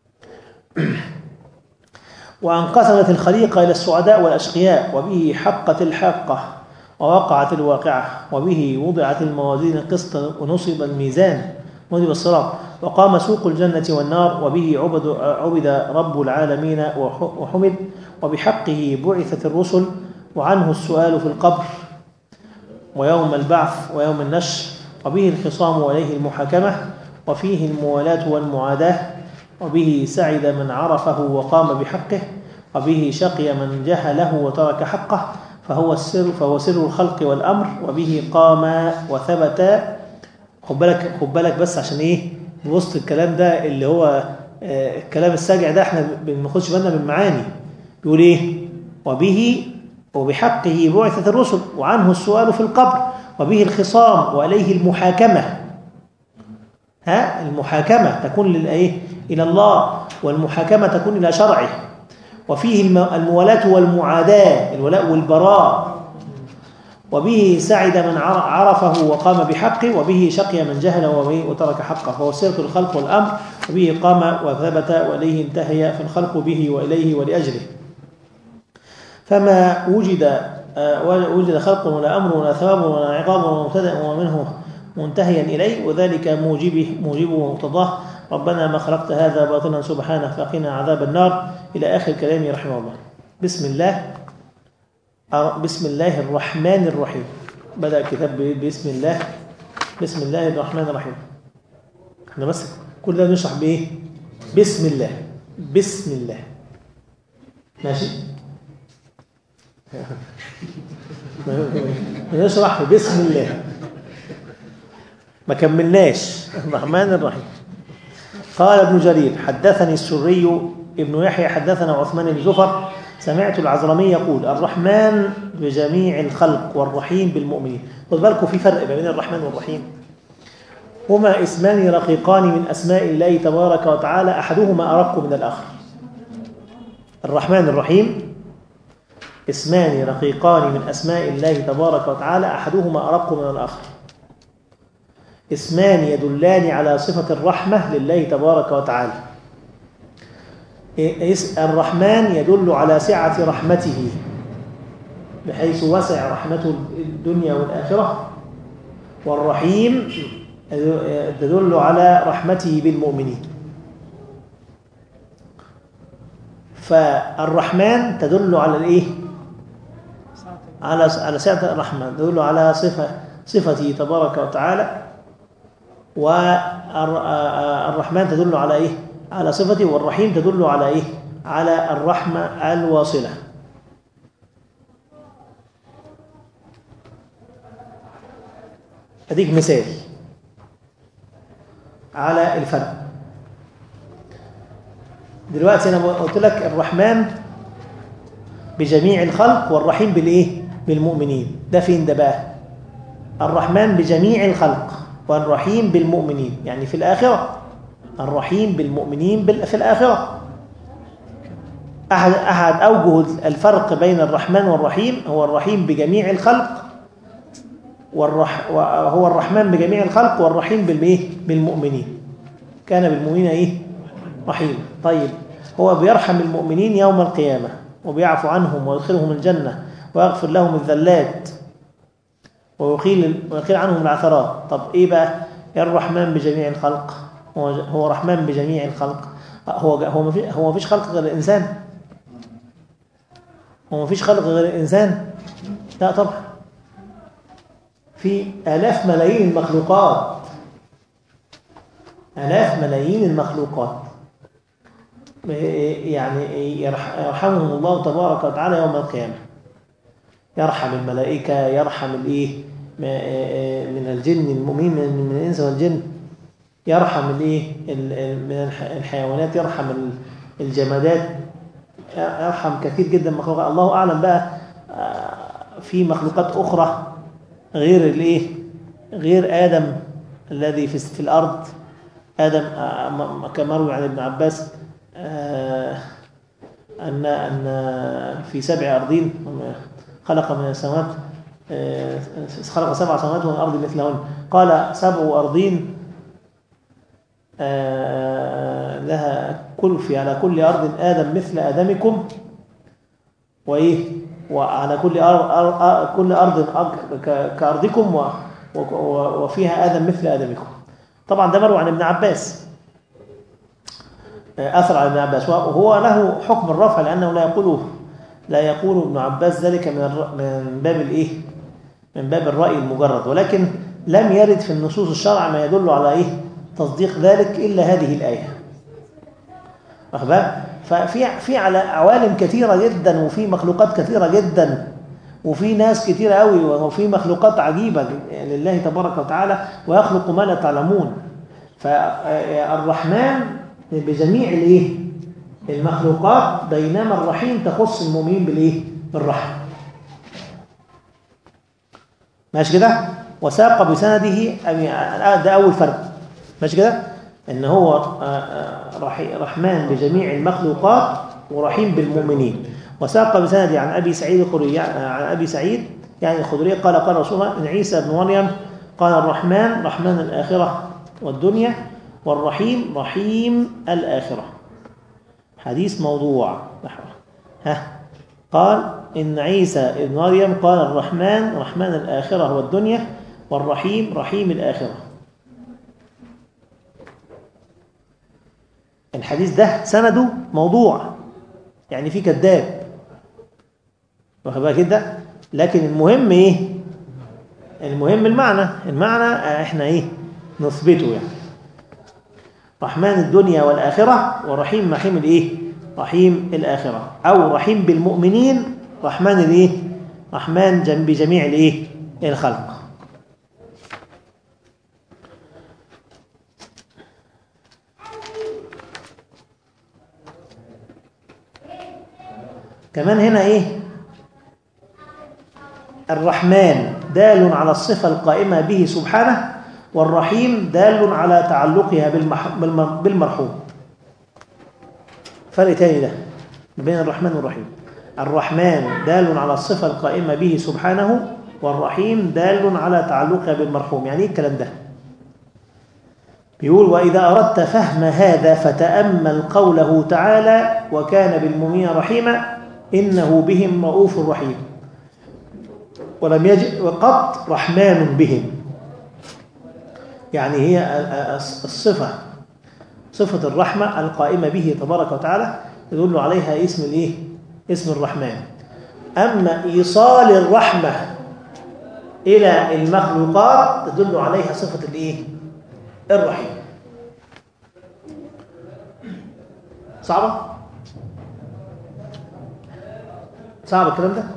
Speaker 1: وانقسمت الخليقه الى السعداء والاشقياء وبه حقت الحاقه ووقعت الواقعه وبه وضعت الموازين القسط ونصب الميزان ونصب الصراط وقام سوق الجنه والنار وبه عبد عبد رب العالمين وحمد وبحقه بعثت الرسل وعنه السؤال في القبر ويوم البعث ويوم النشر وبه الخصام وإليه المحاكمة وفيه الموالاة والمعاداة وبه سعد من عرفه وقام بحقه وبه شقي من جهله وترك حقه فهو السر فهو سر الخلق والأمر وبه قام وثبت خد بالك خد بالك بس عشان ايه بوسط الكلام ده اللي هو آه الكلام الساجع ده احنا ما بناخدش بالنا من معاني بيقول ايه وبه وبحقه بعثت الرسل وعنه السؤال في القبر وبه الخصام وإليه المحاكمة ها المحاكمة تكون للإيه إلى الله والمحاكمة تكون إلى شرعه وفيه المولاة والمعاداة الولاء والبراء وبه سعد من عرفه وقام بحقه وبه شقي من جهل وترك حقه فهو سيرة الخلق والأمر وبه قام وثبت وإليه انتهي في الخلق به وإليه ولأجله فما وجد وجد خلق ولا أمر ولا ثواب ولا عقاب ولا مبتدأ ومنه منتهيا إليه وذلك موجبه موجبه ومقتضاه ربنا ما خلقت هذا باطلا سبحانه فقنا عذاب النار إلى آخر كلامه رحمه الله بسم الله بسم الله الرحمن الرحيم بدأ الكتاب بسم الله بسم الله الرحمن الرحيم احنا بس كل ده نشرح بإيه بسم الله بسم الله ماشي نشرح بسم الله ما كملناش الرحمن الرحيم قال ابن جرير حدثني السري ابن يحيى حدثنا عثمان بن زفر سمعت العزرمي يقول الرحمن بجميع الخلق والرحيم بالمؤمنين خد بالكم في فرق بين الرحمن والرحيم هما اسمان رقيقان من أسماء الله تبارك وتعالى أحدهما أرق من الآخر الرحمن الرحيم اسمان رقيقان من أسماء الله تبارك وتعالى أحدهما أرق من الآخر اسمان يدلان على صفة الرحمة لله تبارك وتعالى الرحمن يدل على سعة رحمته بحيث وسع رحمته الدنيا والآخرة والرحيم تدل على رحمته بالمؤمنين فالرحمن تدل على الايه على على سعة الرحمة تدل على صفة صفته تبارك وتعالى والرحمن تدل على ايه على صفته والرحيم تدل على ايه على الرحمة الواصلة أديك مثال على الفرق دلوقتي أنا قلت لك الرحمن بجميع الخلق والرحيم بالإيه؟ بالمؤمنين ده فين ده بقى الرحمن بجميع الخلق والرحيم بالمؤمنين يعني في الآخرة الرحيم بالمؤمنين في الآخرة أحد, أحد أوجه الفرق بين الرحمن والرحيم هو الرحيم بجميع الخلق والرح وهو الرحمن بجميع الخلق والرحيم بالإيه؟ بالمؤمنين كان بالمؤمنين إيه؟ رحيم طيب هو بيرحم المؤمنين يوم القيامة وبيعفو عنهم ويدخلهم الجنة ويغفر لهم الذلات ويقيل, ويقيل عنهم العثرات طب إيه بقى الرحمن بجميع الخلق هو رحمن بجميع الخلق هو هو ما هو ما فيش خلق غير الإنسان هو ما فيش خلق غير الإنسان لا طبعا في آلاف ملايين المخلوقات آلاف ملايين المخلوقات يعني يرحمهم الله تبارك وتعالى يوم القيامة يرحم الملائكة يرحم الايه من الجن المؤمنين من الإنس والجن يرحم الايه من الحيوانات يرحم الجمادات يرحم كثير جدا مخلوقات الله أعلم بقى في مخلوقات أخرى غير الايه غير آدم الذي في في الأرض آدم كما روي عن ابن عباس أن أن في سبع أرضين خلق من السماوات خلق سبع سماوات والأرض مثلهن قال سبع أرضين لها كل في على كل أرض آدم مثل آدمكم وإيه وعلى كل أرض كل أرض كأرضكم وفيها آدم مثل آدمكم طبعا ده مروي عن ابن عباس أثر عن ابن عباس وهو له حكم الرفع لأنه لا يقول لا يقول ابن عباس ذلك من من باب الإيه من باب الرأي المجرد ولكن لم يرد في النصوص الشرع ما يدل على إيه تصديق ذلك إلا هذه الآية أخبار ففي في على عوالم كثيرة جدا وفي مخلوقات كثيرة جدا وفي ناس كثيرة قوي وفي مخلوقات عجيبة لله تبارك وتعالى ويخلق ما لا تعلمون فالرحمن بجميع الايه المخلوقات بينما الرحيم تخص المؤمنين بالايه بالرحمه ماشي كده وساق بسنده ده اول فرق ماشي كده ان هو رحمن بجميع المخلوقات ورحيم بالمؤمنين وساق بسنده عن ابي سعيد الخدري عن ابي سعيد يعني الخدري قال قال رسول الله ان عيسى بن مريم قال الرحمن رحمن الاخره والدنيا والرحيم رحيم الآخرة حديث موضوع ها قال إن عيسى ابن مريم قال الرحمن رحمن الآخرة هو الدنيا والرحيم رحيم الآخرة الحديث ده سنده موضوع يعني في كذاب واخد بالك كده لكن المهم ايه المهم المعنى المعنى احنا ايه نثبته يعني رحمن الدنيا والآخرة ورحيم رحيم الإيه؟ رحيم الآخرة أو رحيم بالمؤمنين رحمن الإيه؟ رحمن جنب بجميع الإيه؟ الخلق كمان هنا إيه؟ الرحمن دال على الصفة القائمة به سبحانه والرحيم دال على تعلقها بالمرحوم فرق تاني ده بين الرحمن والرحيم الرحمن دال على الصفة القائمة به سبحانه والرحيم دال على تعلقها بالمرحوم يعني ايه الكلام ده بيقول وإذا أردت فهم هذا فتأمل قوله تعالى وكان بالمؤمنين رحيما إنه بهم رؤوف رحيم ولم يجد قط رحمن بهم يعني هي الصفة صفة الرحمة القائمة به تبارك وتعالى يدل عليها اسم الايه اسم الرحمن أما إيصال الرحمة إلى المخلوقات تدل عليها صفة الايه الرحيم صعبة صعب الكلام ده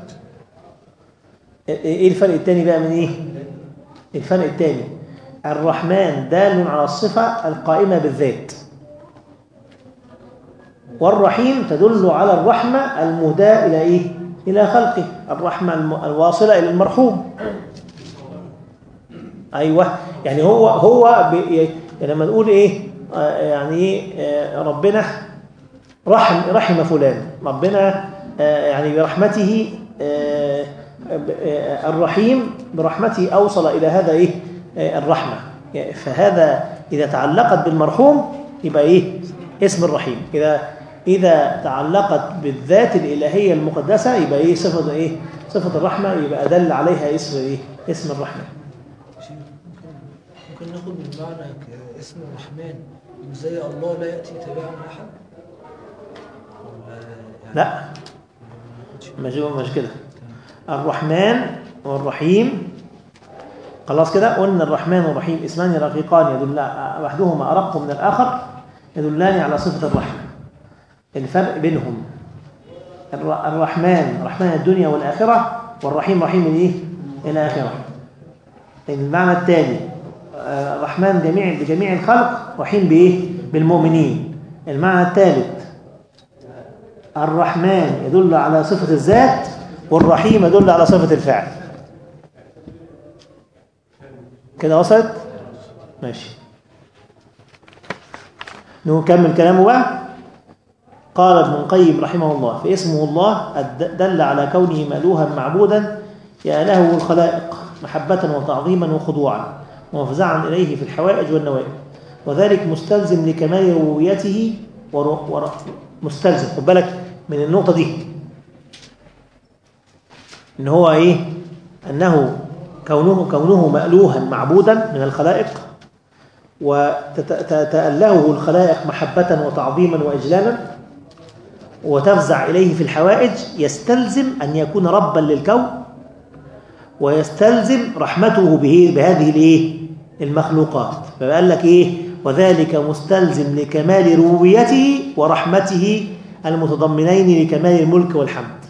Speaker 1: ايه الفرق الثاني بقى من ايه الفرق الثاني الرحمن دال على الصفة القائمة بالذات والرحيم تدل على الرحمة المهداة إلى إيه؟ إلى خلقه الرحمة الواصلة إلى المرحوم أيوة يعني هو هو لما نقول إيه يعني إيه ربنا رحم رحم فلان ربنا يعني برحمته الرحيم برحمته أوصل إلى هذا إيه الرحمة فهذا إذا تعلقت بالمرحوم يبقى إيه اسم الرحيم إذا إذا تعلقت بالذات الإلهية المقدسة يبقى إيه صفة إيه صفة الرحمة يبقى أدل عليها اسم إيه اسم الرحمة
Speaker 2: ممكن ناخد من معنى اسم الرحمن زي الله لا يأتي تبعا أحد
Speaker 1: لا مش مش كده الرحمن والرحيم خلاص كده قلنا الرحمن والرحيم اسمان رقيقان يدل احدهما ارق من الاخر يدلان على صفه الرحمه الفرق بينهم الرحمن رحمن الدنيا والاخره والرحيم رحيم الايه الاخره المعنى الثاني الرحمن جميع بجميع الخلق رحيم بايه بالمؤمنين المعنى الثالث الرحمن يدل على صفه الذات والرحيم يدل على صفه الفعل كده وصلت ماشي نكمل كلامه بقى قال ابن القيم رحمه الله فاسمه الله دل على كونه مألوها معبودا يأله الخلائق محبة وتعظيما وخضوعا ومفزعا إليه في الحوائج والنوائب وذلك مستلزم لكمال ربوبيته ور... مستلزم خد بالك من النقطة دي إن هو إيه أنه كونه كونه مألوها معبودا من الخلائق وتألهه الخلائق محبة وتعظيما وإجلالا وتفزع إليه في الحوائج يستلزم أن يكون ربا للكون ويستلزم رحمته به بهذه الايه المخلوقات فقال لك ايه وذلك مستلزم لكمال ربوبيته ورحمته المتضمنين لكمال الملك والحمد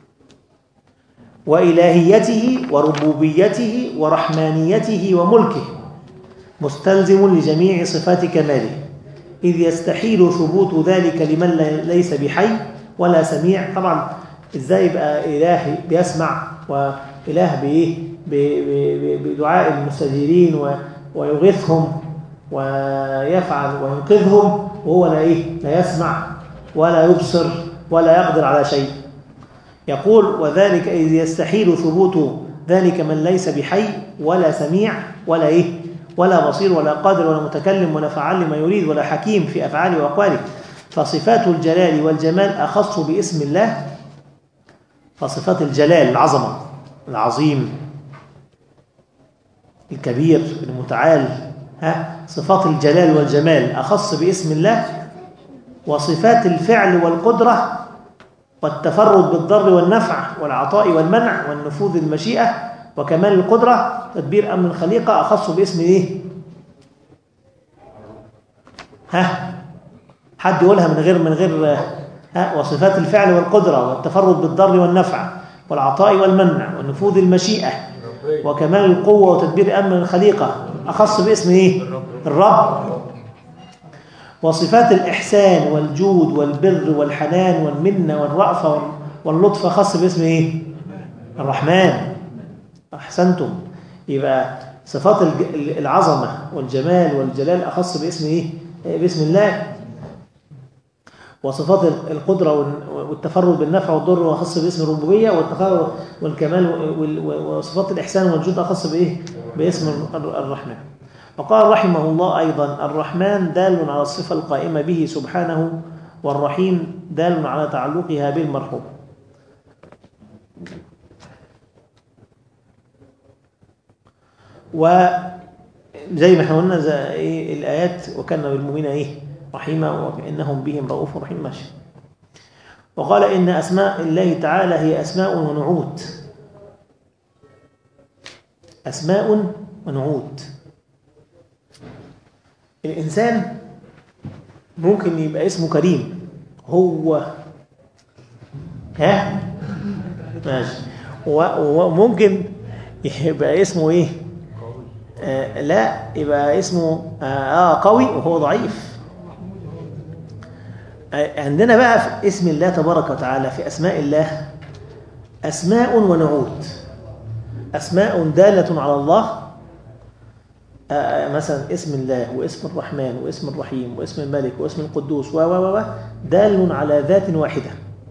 Speaker 1: وإلهيته وربوبيته ورحمانيته وملكه مستلزم لجميع صفات كماله إذ يستحيل ثبوت ذلك لمن ليس بحي ولا سميع طبعا إزاي يبقى إله بيسمع وإله بإيه بدعاء المستجيرين ويغيثهم ويفعل وينقذهم وهو لا إيه لا يسمع ولا يبصر ولا يقدر على شيء يقول وذلك إذ يستحيل ثبوت ذلك من ليس بحي ولا سميع ولا إيه ولا بصير ولا قادر ولا متكلم ولا فعال لما يريد ولا حكيم في أفعاله وأقواله فصفات الجلال والجمال أخص باسم الله فصفات الجلال العظمة العظيم الكبير المتعال ها صفات الجلال والجمال أخص باسم الله وصفات الفعل والقدرة والتفرد بالضر والنفع والعطاء والمنع والنفوذ المشيئة وكمال القدرة تدبير أمر الخليقة أخص باسم إيه؟ ها حد يقولها من غير من غير ها وصفات الفعل والقدرة والتفرد بالضر والنفع والعطاء والمنع والنفوذ المشيئة وكمال القوة وتدبير أمر الخليقة أخص باسم إيه؟ الرب وصفات الإحسان والجود والبر والحنان والمنة والرأفة واللطف خاص باسم إيه؟ الرحمن أحسنتم يبقى صفات العظمة والجمال والجلال أخص باسم إيه؟ باسم الله وصفات القدرة والتفرد بالنفع والضر أخص باسم الربوبية والتفرد والكمال وصفات الإحسان والجود أخص بإيه؟ باسم الرحمن وقال رحمه الله أيضا الرحمن دال على الصفة القائمة به سبحانه والرحيم دال على تعلقها بالمرحوم زي ما احنا قلنا زي ايه الايات وكان بالمؤمنين ايه رحيما وانهم بهم رؤوف رحيم ماشي وقال ان اسماء الله تعالى هي اسماء ونعوت اسماء ونعوت الانسان ممكن يبقى اسمه كريم هو ها ماشي و- وممكن يبقى اسمه ايه آه لا يبقى اسمه آه, اه قوي وهو ضعيف آه عندنا بقى في اسم الله تبارك وتعالى في اسماء الله اسماء ونعوت اسماء داله على الله آه، مثلا اسم الله واسم الرحمن واسم الرحيم واسم الملك واسم القدوس و و و دال على ذات واحدة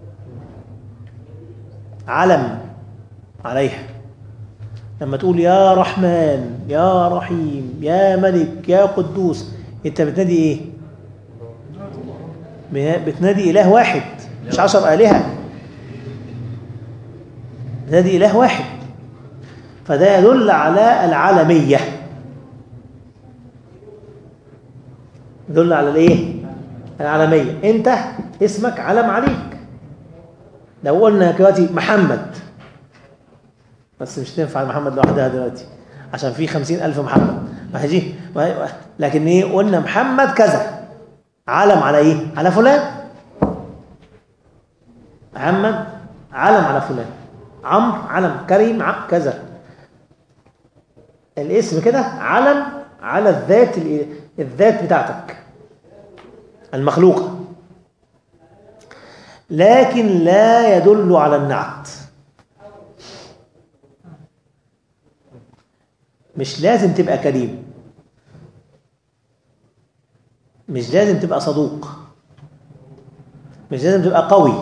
Speaker 1: علم عليها لما تقول يا رحمن يا رحيم يا ملك يا قدوس انت بتنادي ايه بتنادي اله واحد مش عشر آلهة بتنادي اله واحد فده يدل على العالميه يدل على الايه العالميه انت اسمك علم عليك لو قلنا دلوقتي محمد بس مش تنفع محمد لوحدها دلوقتي عشان في خمسين ألف محمد ما هيجي لكن ايه قلنا محمد كذا علم على ايه على فلان محمد علم على فلان عمرو علم كريم ع- كذا الاسم كده علم على الذات ال- الذات بتاعتك المخلوقة لكن لا يدل على النعت مش لازم تبقى كريم مش لازم تبقى صدوق مش لازم تبقى قوي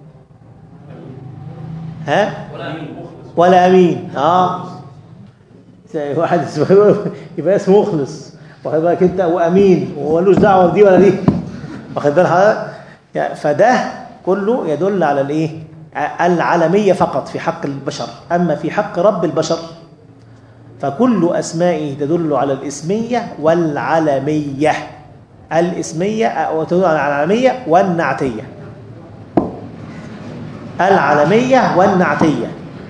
Speaker 1: ها ولا امين اه زي واحد اسمه يبقى اسمه مخلص واخد بالك انت وامين ومالوش دعوه بدي ولا دي واخد بال حضرتك يعني فده كله يدل على الايه العالميه فقط في حق البشر اما في حق رب البشر فكل اسمائه تدل على الاسميه والعلميه الاسميه وتدل على العلميه والنعتيه العلميه والنعتيه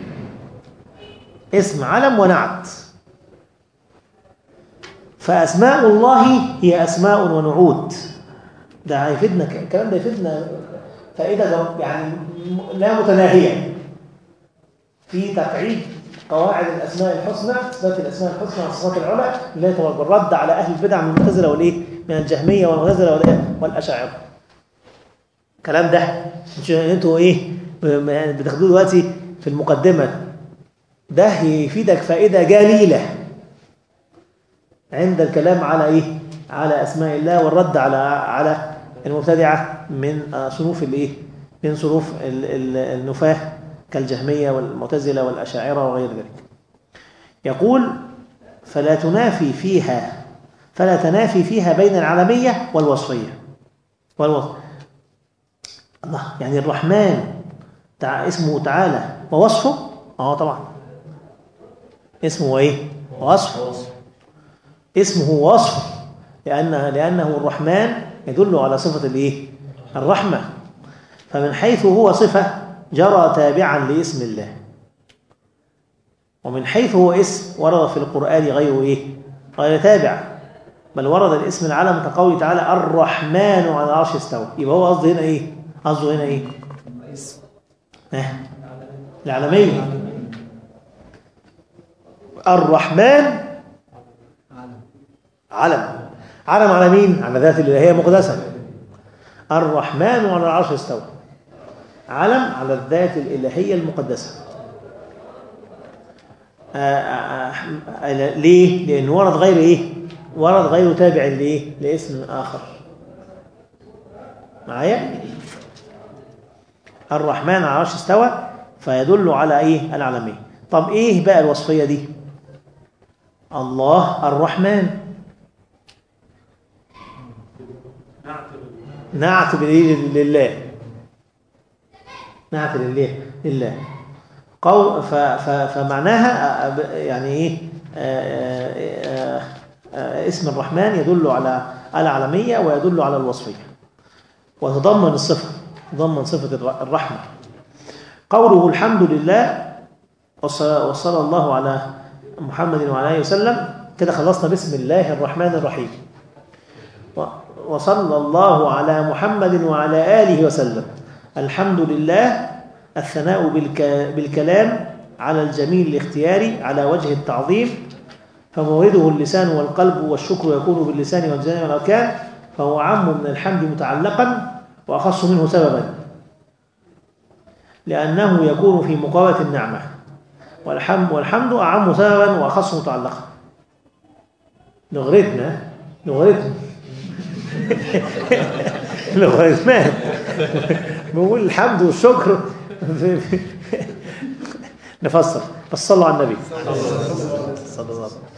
Speaker 1: اسم علم ونعت فأسماء الله هي أسماء ونعوت ده هيفيدنا الكلام ده يفيدنا فائدة جو- يعني لا متناهية في تقعيد قواعد الأسماء الحسنى إثبات الأسماء الحسنى والصفات العلى اللي هي الرد على أهل البدع من المعتزلة والإيه من الجهمية والمعتزلة والإيه والأشاعرة الكلام ده مش انتوا إيه ب- يعني بتاخدوه دلوقتي في المقدمة ده يفيدك فائدة جليلة عند الكلام على ايه على اسماء الله والرد على على المبتدعه من آه، صنوف الايه من صنوف ال- ال- النفاه كالجهميه والمعتزله والاشاعره وغير ذلك يقول فلا تنافي فيها فلا تنافي فيها بين العالميه والوصفيه والوصف الله يعني الرحمن تع... اسمه تعالى ووصفه اه طبعا اسمه ايه وصفه اسمه وصف لأن لأنه الرحمن يدل على صفة الإيه؟ الرحمة فمن حيث هو صفة جرى تابعا لاسم الله ومن حيث هو اسم ورد في القرآن غير إيه؟ غير تابع بل ورد الاسم العلم كقوله تعالى الرحمن على العرش استوى يبقى هو قصده هنا إيه؟ قصده هنا إيه؟
Speaker 2: اسم
Speaker 1: ها؟ العالمية الرحمن
Speaker 2: علم
Speaker 1: علم علم على مين؟ على ذات الإلهية مقدسة الرحمن على العرش استوى علم على الذات الإلهية المقدسة آه، آه، آه، ليه؟ لأنه ورد غير إيه؟ ورد غير تابع لإيه؟ لاسم آخر معايا؟ الرحمن على العرش استوى فيدل على إيه؟ العالمية طب إيه بقى الوصفية دي؟ الله الرحمن نعت بالإيه لله نعت لله لله قول ف ف فمعناها آه، ب- يعني ايه آه، آه، آه، اسم الرحمن يدل على العلمية ويدل على الوصفية وتضمن الصفة تضمن صفة الر- الرحمة قوله الحمد لله وصلى وصلى الله على محمد وعلى آله وسلم كده خلصنا بسم الله الرحمن الرحيم و- وصلى الله على محمد وعلى آله وسلم الحمد لله الثناء بالك بالكلام على الجميل الاختياري على وجه التعظيم فمورده اللسان والقلب والشكر يكون باللسان والجنان والأركان فهو عام من الحمد متعلقا وأخص منه سببا لأنه يكون في مقابلة النعمة والحمد, والحمد أعم سببا وأخص متعلقا لغريتنا لغريتنا لغريتمان بقول الحمد والشكر في- في- نفسر بس صلوا على النبي صلى الله عليه وسلم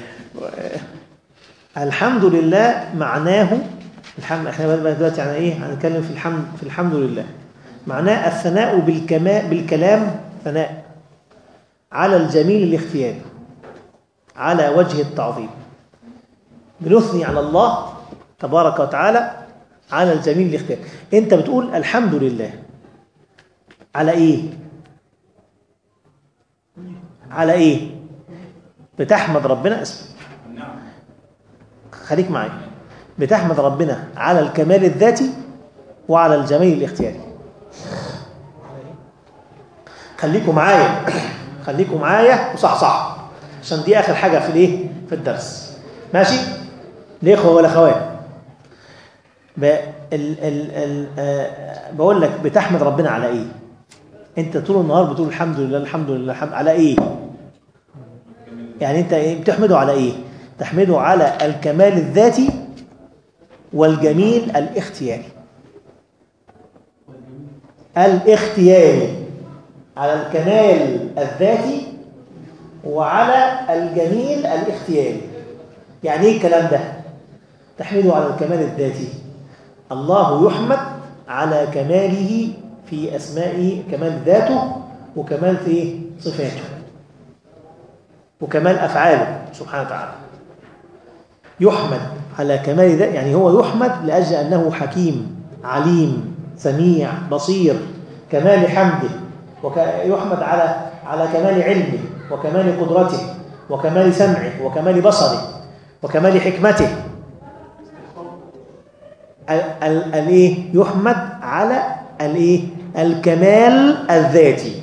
Speaker 1: الحمد لله معناه الحمد احنا بقى دلوقتي عن ايه هنتكلم في الحمد في الحمد لله معناه الثناء بالكماء بالكلام ثناء على الجميل الاختياري على وجه التعظيم بنثني على الله تبارك وتعالى على الجميل الاختياري انت بتقول الحمد لله على ايه على ايه بتحمد ربنا اسمه خليك معايا بتحمد ربنا على الكمال الذاتي وعلى الجميل الاختياري خليكوا معايا خليكوا معايا وصح صح عشان دي اخر حاجه في الايه في الدرس ماشي الاخوه والاخوات ب... ال... ال... ال... آه... بقول لك بتحمد ربنا على ايه انت طول النهار بتقول الحمد لله الحمد لله الحمد على ايه يعني انت ايه بتحمده على ايه تحمده على الكمال الذاتي والجميل الاختياري الاختياري على الكمال الذاتي وعلى الجميل الاختياري يعني ايه الكلام ده تحمده على الكمال الذاتي الله يحمد على كماله في اسمائه كمال ذاته وكمال في صفاته وكمال افعاله سبحانه وتعالى يحمد على كمال ذاته يعني هو يحمد لاجل انه حكيم عليم سميع بصير كمال حمده ويحمد على على كمال علمه وكمال قدرته وكمال سمعه وكمال بصره وكمال حكمته الايه يحمد على الايه الكمال الذاتي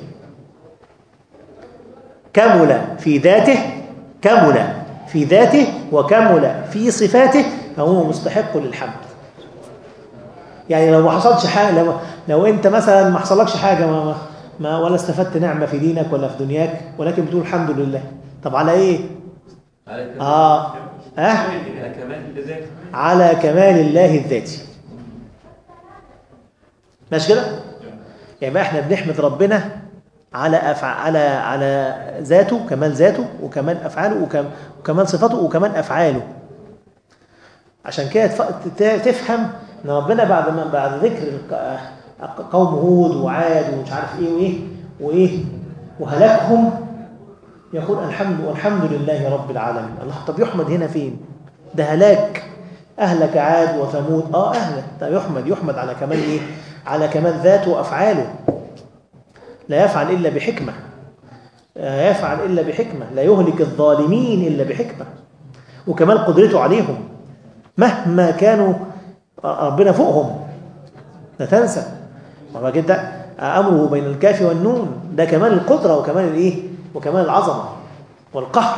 Speaker 1: كمل في ذاته كمل في ذاته وكمل في صفاته فهو مستحق للحمد يعني لو ما حصلش حاجه لو, لو انت مثلا ما حصلكش حاجه ما, ما ولا استفدت نعمه في دينك ولا في دنياك ولكن بتقول الحمد لله طب على ايه
Speaker 3: على كمال
Speaker 1: اه اه
Speaker 3: على كمال الذات
Speaker 1: على كمال الله الذاتي ماشي كده يعني بقى احنا بنحمد ربنا على أفع... على على ذاته كمال ذاته وكمال افعاله وكم... وكمال صفاته وكمال افعاله عشان كده تف... ت- تفهم ان ربنا بعد ما بعد ذكر الق- قوم هود وعاد ومش عارف ايه وايه وايه وهلاكهم يقول الحمد والحمد لله رب العالمين الله طب يحمد هنا فين ده هلاك اهلك عاد وثمود اه اهلك طب يحمد يحمد على كمال ايه على كمال ذاته وافعاله لا يفعل الا بحكمه لا يفعل الا بحكمه لا يهلك الظالمين الا بحكمه وكمال قدرته عليهم مهما كانوا ربنا فوقهم لا تنسى وما كده امره بين الكاف والنون ده كمال القدره وكمال الايه وكمال العظمه والقهر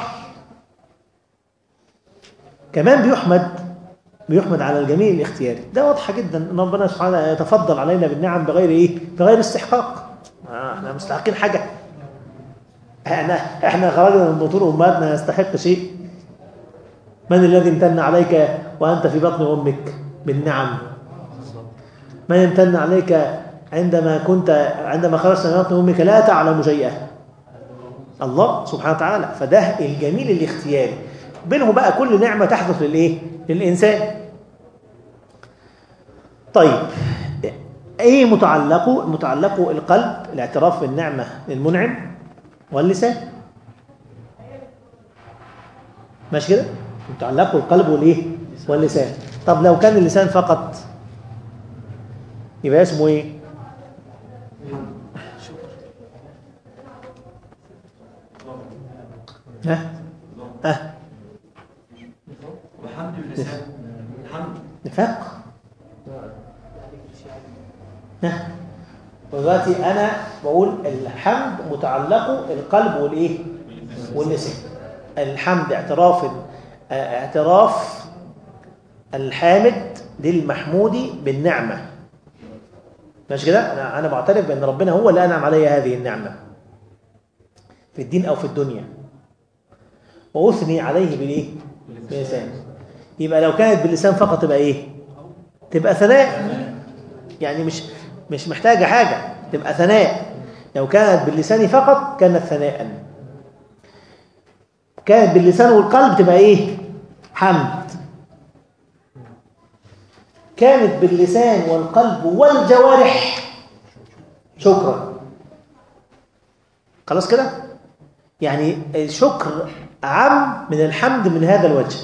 Speaker 1: كمان بيحمد بيحمد على الجميل الاختياري ده واضحه جدا ان ربنا سبحانه وتعالى يتفضل علينا بالنعم بغير ايه بغير استحقاق آه، احنا مستحقين حاجه احنا احنا خرجنا من بطون امهاتنا نستحق شيء من الذي امتن عليك وانت في بطن امك بالنعم من امتن عليك عندما كنت عندما خرجت من بطن امك لا تعلم شيئا الله سبحانه وتعالى فده الجميل الاختياري بينه بقى كل نعمة تحدث للإيه؟ للإنسان طيب إيه متعلقه؟ متعلقه القلب الاعتراف بالنعمة للمنعم واللسان ماشي كده؟ متعلقه القلب والايه واللسان طب لو كان اللسان فقط يبقى اسمه ايه ها ها
Speaker 3: وحمد اللسان الحمد
Speaker 1: نفاق ها دلوقتي انا بقول الحمد متعلقه القلب والايه واللسان الحمد اعتراف اعتراف الحامد للمحمود بالنعمه ماشي كده انا انا بعترف بان ربنا هو اللي انعم علي هذه النعمه في الدين او في الدنيا واثني عليه بالايه باللسان يبقى لو كانت باللسان فقط تبقى ايه تبقى ثناء يعني مش مش محتاجه حاجه تبقى ثناء لو كانت باللسان فقط كانت ثناء كانت باللسان والقلب تبقى ايه حمد كانت باللسان والقلب والجوارح شكرا خلاص كده يعني الشكر عام من الحمد من هذا الوجه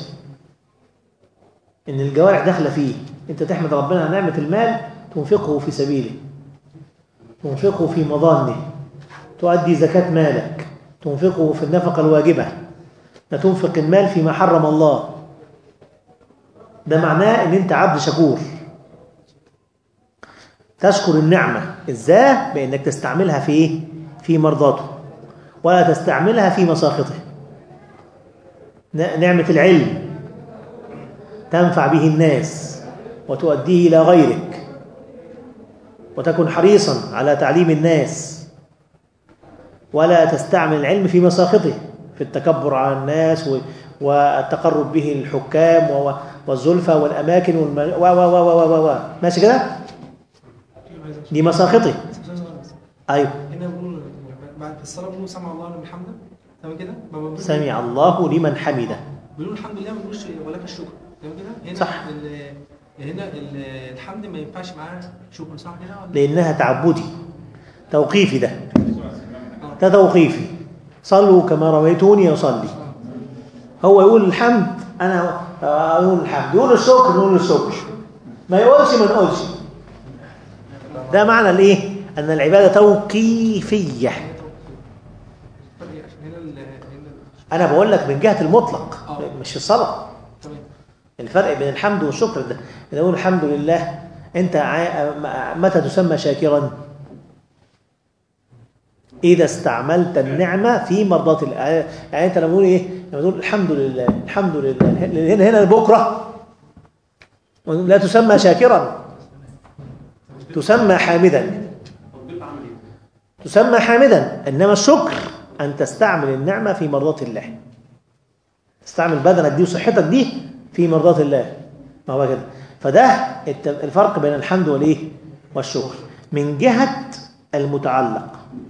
Speaker 1: ان الجوارح داخله فيه انت تحمد ربنا على نعمه المال تنفقه في سبيله تنفقه في مظانه تؤدي زكاه مالك تنفقه في النفقه الواجبه لا تنفق المال فيما حرم الله ده معناه ان انت عبد شكور تشكر النعمة ازاي بانك تستعملها في ايه في مرضاته ولا تستعملها في مساخطه نعمة العلم تنفع به الناس وتؤديه إلى غيرك وتكن حريصا على تعليم الناس ولا تستعمل العلم في مساخطه في التكبر على الناس والتقرب به للحكام والزلفى والأماكن والم... و و و و و و ماشي كده دي مساخطه أيوه
Speaker 4: هنا بنقول بعد الصلاة بنقول سمع الله لمن حمده تمام كده؟ ما بنقولش-
Speaker 1: سمع الله لمن حمده
Speaker 4: بنقول الحمد لله ما بنقولش ولك الشكر تمام كده؟ هنا
Speaker 1: صح.
Speaker 4: ال- هنا ال- الحمد ما ينفعش معاه شكر صح كده ولا؟
Speaker 1: لأنها تعبدي توقيفي ده ده توقيفي صلوا كما رميتوني أصلي هو يقول الحمد أنا أقول الحمد يقول الشكر نقول الشكر ما يقولش ما نقولش ده معنى الإيه؟ أن العبادة توقيفية
Speaker 4: فرق إيه؟ عشان هنا ال- هنا
Speaker 1: أنا بقول لك من جهة المطلق
Speaker 4: آه.
Speaker 1: مش في الصلاة
Speaker 4: تمام
Speaker 1: الفرق بين الحمد والشكر ده إذا نقول الحمد لله أنت ع- متى تسمى شاكرا إذا استعملت النعمة في مرضاة الله يعني أنت لما تقول إيه لما تقول الحمد لله الحمد لله هنا هنا بكرة لا تسمى شاكرا تسمى حامدا تسمى حامدا إنما الشكر أن تستعمل النعمة في مرضاة الله تستعمل بدنك دي وصحتك دي في مرضاة الله ما هو كده فده الت- الفرق بين الحمد والايه والشكر من جهة المتعلق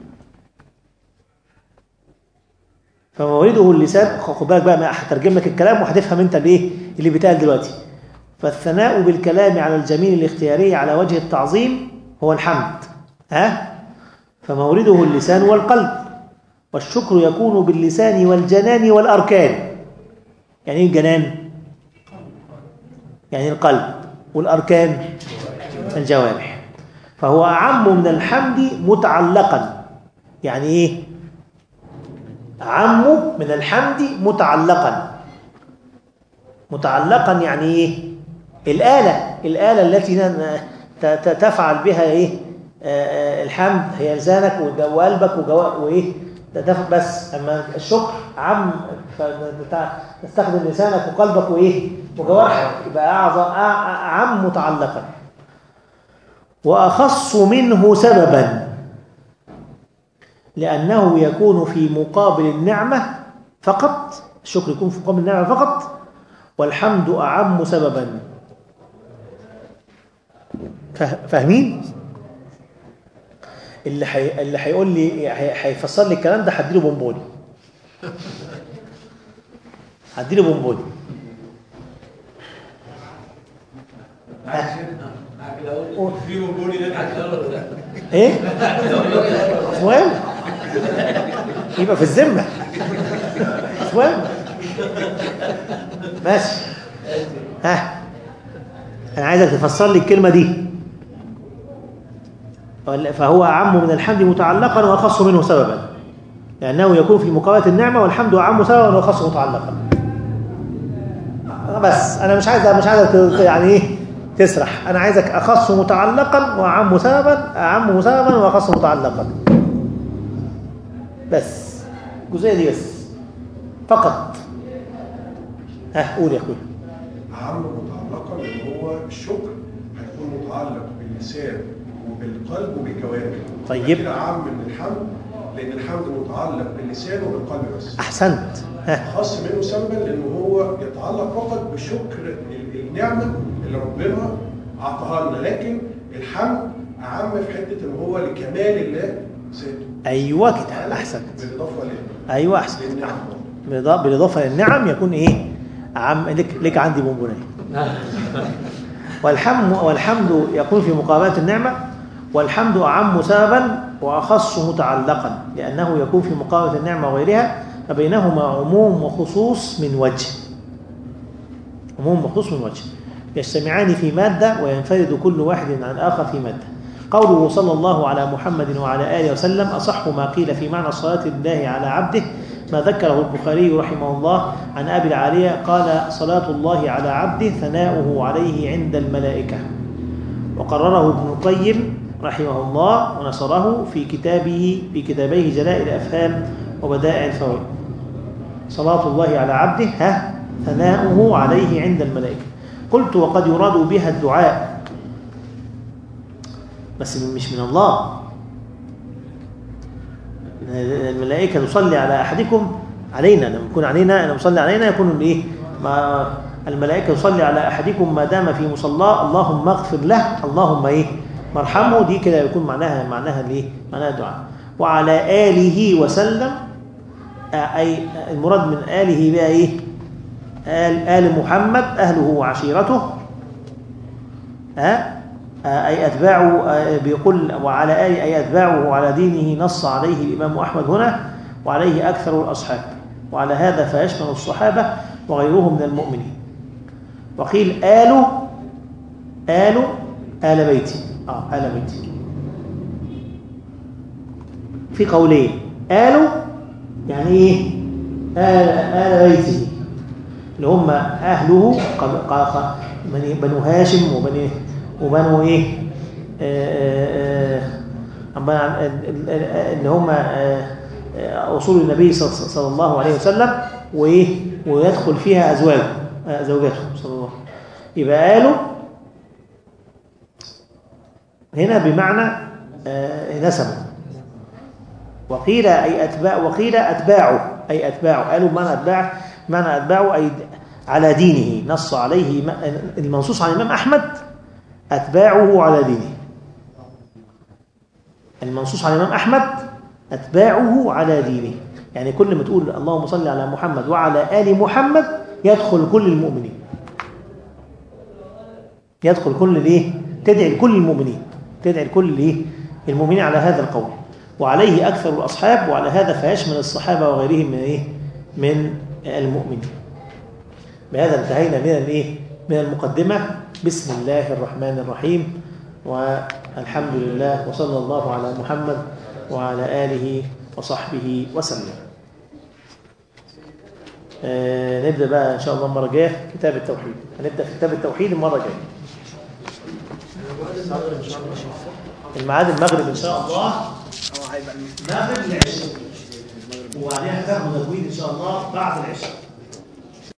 Speaker 1: فمورده اللسان خد بالك بقى ما هترجم لك الكلام وهتفهم انت الايه اللي بيتقال دلوقتي فالثناء بالكلام على الجميل الاختياري على وجه التعظيم هو الحمد ها فمورده اللسان والقلب والشكر يكون باللسان والجنان والأركان يعني ايه الجنان يعني القلب والأركان الجوارح فهو أعم من الحمد متعلقا يعني ايه أعم من الحمد متعلقا متعلقا يعني ايه الآلة الآلة التي ن- ت- ت- تفعل بها ايه آه، آه، الحمد هي لسانك وج- وقلبك وجوا- وايه تدفع بس اما الشكر عم تستخدم لسانك وقلبك وايه وجوارحك يبقى اعظم أع- عم متعلقا واخص منه سببا لانه يكون في مقابل النعمه فقط الشكر يكون في مقابل النعمه فقط والحمد اعم سببا فا- فاهمين اللي حي... اللي هيقول لي هي- هيفسر لي الكلام ده هديله بونبوني هديله بونبوني
Speaker 3: في مبوني ده
Speaker 1: ايه مش مهم يبقى في الذمه مش مهم ماشي ها انا عايزك تفسر لي الكلمه دي ولا- فهو اعم من الحمد متعلقا واخص منه سببا لانه يكون في مقابله النعمه والحمد اعم سببا واخص متعلقا بس انا مش عايز مش عايزك ت- يعني ايه تسرح انا عايزك اخص متعلقا واعم سببا اعم سببا واخص متعلقا بس الجزئيه دي بس فقط ها قول يا اخويا
Speaker 5: أهم متعلقا اللي هو الشكر هيكون متعلق باللسان وبالقلب وبالجوارح
Speaker 1: طيب.
Speaker 5: كده أعم من الحمد لأن الحمد متعلق باللسان وبالقلب بس
Speaker 1: احسنت ها
Speaker 5: خاص منه سببا لأنه هو يتعلق فقط بشكر ال- النعمة اللي ربنا أعطاها لنا لكن الحمد أعم في حتة إن هو لكمال الله ذاته
Speaker 1: ايوه كده احسنت
Speaker 5: بالإضافة ل-
Speaker 1: ايوه احسنت
Speaker 5: للنعمة
Speaker 1: بالإضافة- بالاضافه للنعم يكون ايه عم لك لك عندي بونبونيه والحمد والحمد يكون في مقابله النعمه والحمد اعم سببا واخص متعلقا لانه يكون في مقابله النعمه وغيرها فبينهما عموم وخصوص من وجه عموم وخصوص من وجه يجتمعان في ماده وينفرد كل واحد عن الاخر في ماده قوله صلى الله على محمد وعلى اله وسلم اصح ما قيل في معنى صلاه الله على عبده ما ذكره البخاري رحمه الله عن ابي العاليه قال صلاه الله على عبده ثناؤه عليه عند الملائكه وقرره ابن القيم رحمه الله ونصره في كتابه في كتابيه جلاء الافهام وبدائع الفوائد صلاة الله على عبده ها ثناؤه عليه عند الملائكة قلت وقد يراد بها الدعاء بس مش من الله الملائكة تصلي على أحدكم علينا لما يكون علينا لما يصلي علينا يكون إيه ما الملائكة تصلي على أحدكم ما دام في مصلاه اللهم اغفر له اللهم إيه مرحمه دي كده يكون معناها معناها الإيه معناها دعاء وعلى آله وسلم أي المراد من آله بقى إيه آل, آل محمد أهله وعشيرته ها أي أتباعه آه، بيقول وعلى آل أي أتباعه على دينه نص عليه الإمام أحمد هنا وعليه أكثر الأصحاب وعلى هذا فيشمل الصحابة وغيرهم من المؤمنين وقيل آل آل آل بيتي آه آل بيتي في قولين آل يعني إيه آل, آل بيته اللي هم أهله قب- ق- ق- بني- بنو هاشم وبني وبنو إيه آه، آه، عن- عن- ال- ال- اللي هم آه، آه، أصول النبي صلى صلى الله عليه وسلم وإيه ويدخل فيها أزواجه آه، زوجاته صلى الله عليه وسلم يبقى قالوا هنا بمعنى آه، نسبه وقيل أي أتباع وقيل أتباعه أي أتباعه قالوا معنى أتباع معنى أتباعه أي على دينه نص عليه م- المنصوص عن الإمام أحمد أتباعه على دينه المنصوص عن الإمام أحمد أتباعه على دينه يعني كل ما تقول اللهم صل على محمد وعلى آل محمد يدخل كل المؤمنين يدخل كل الايه تدعي لكل المؤمنين تدعي لكل الايه المؤمنين على هذا القول وعليه اكثر الاصحاب وعلى هذا فيشمل الصحابه وغيرهم من ايه من المؤمنين بهذا انتهينا من الايه من المقدمه بسم الله الرحمن الرحيم والحمد لله وصلى الله على محمد وعلى اله وصحبه وسلم آه نبدا بقى ان شاء الله المره الجايه كتاب التوحيد هنبدا في كتاب التوحيد المره الجايه الميعاد المغرب ان شاء الله المغرب العشاء وبعدين هتاخد تجويد ان شاء الله بعد العشاء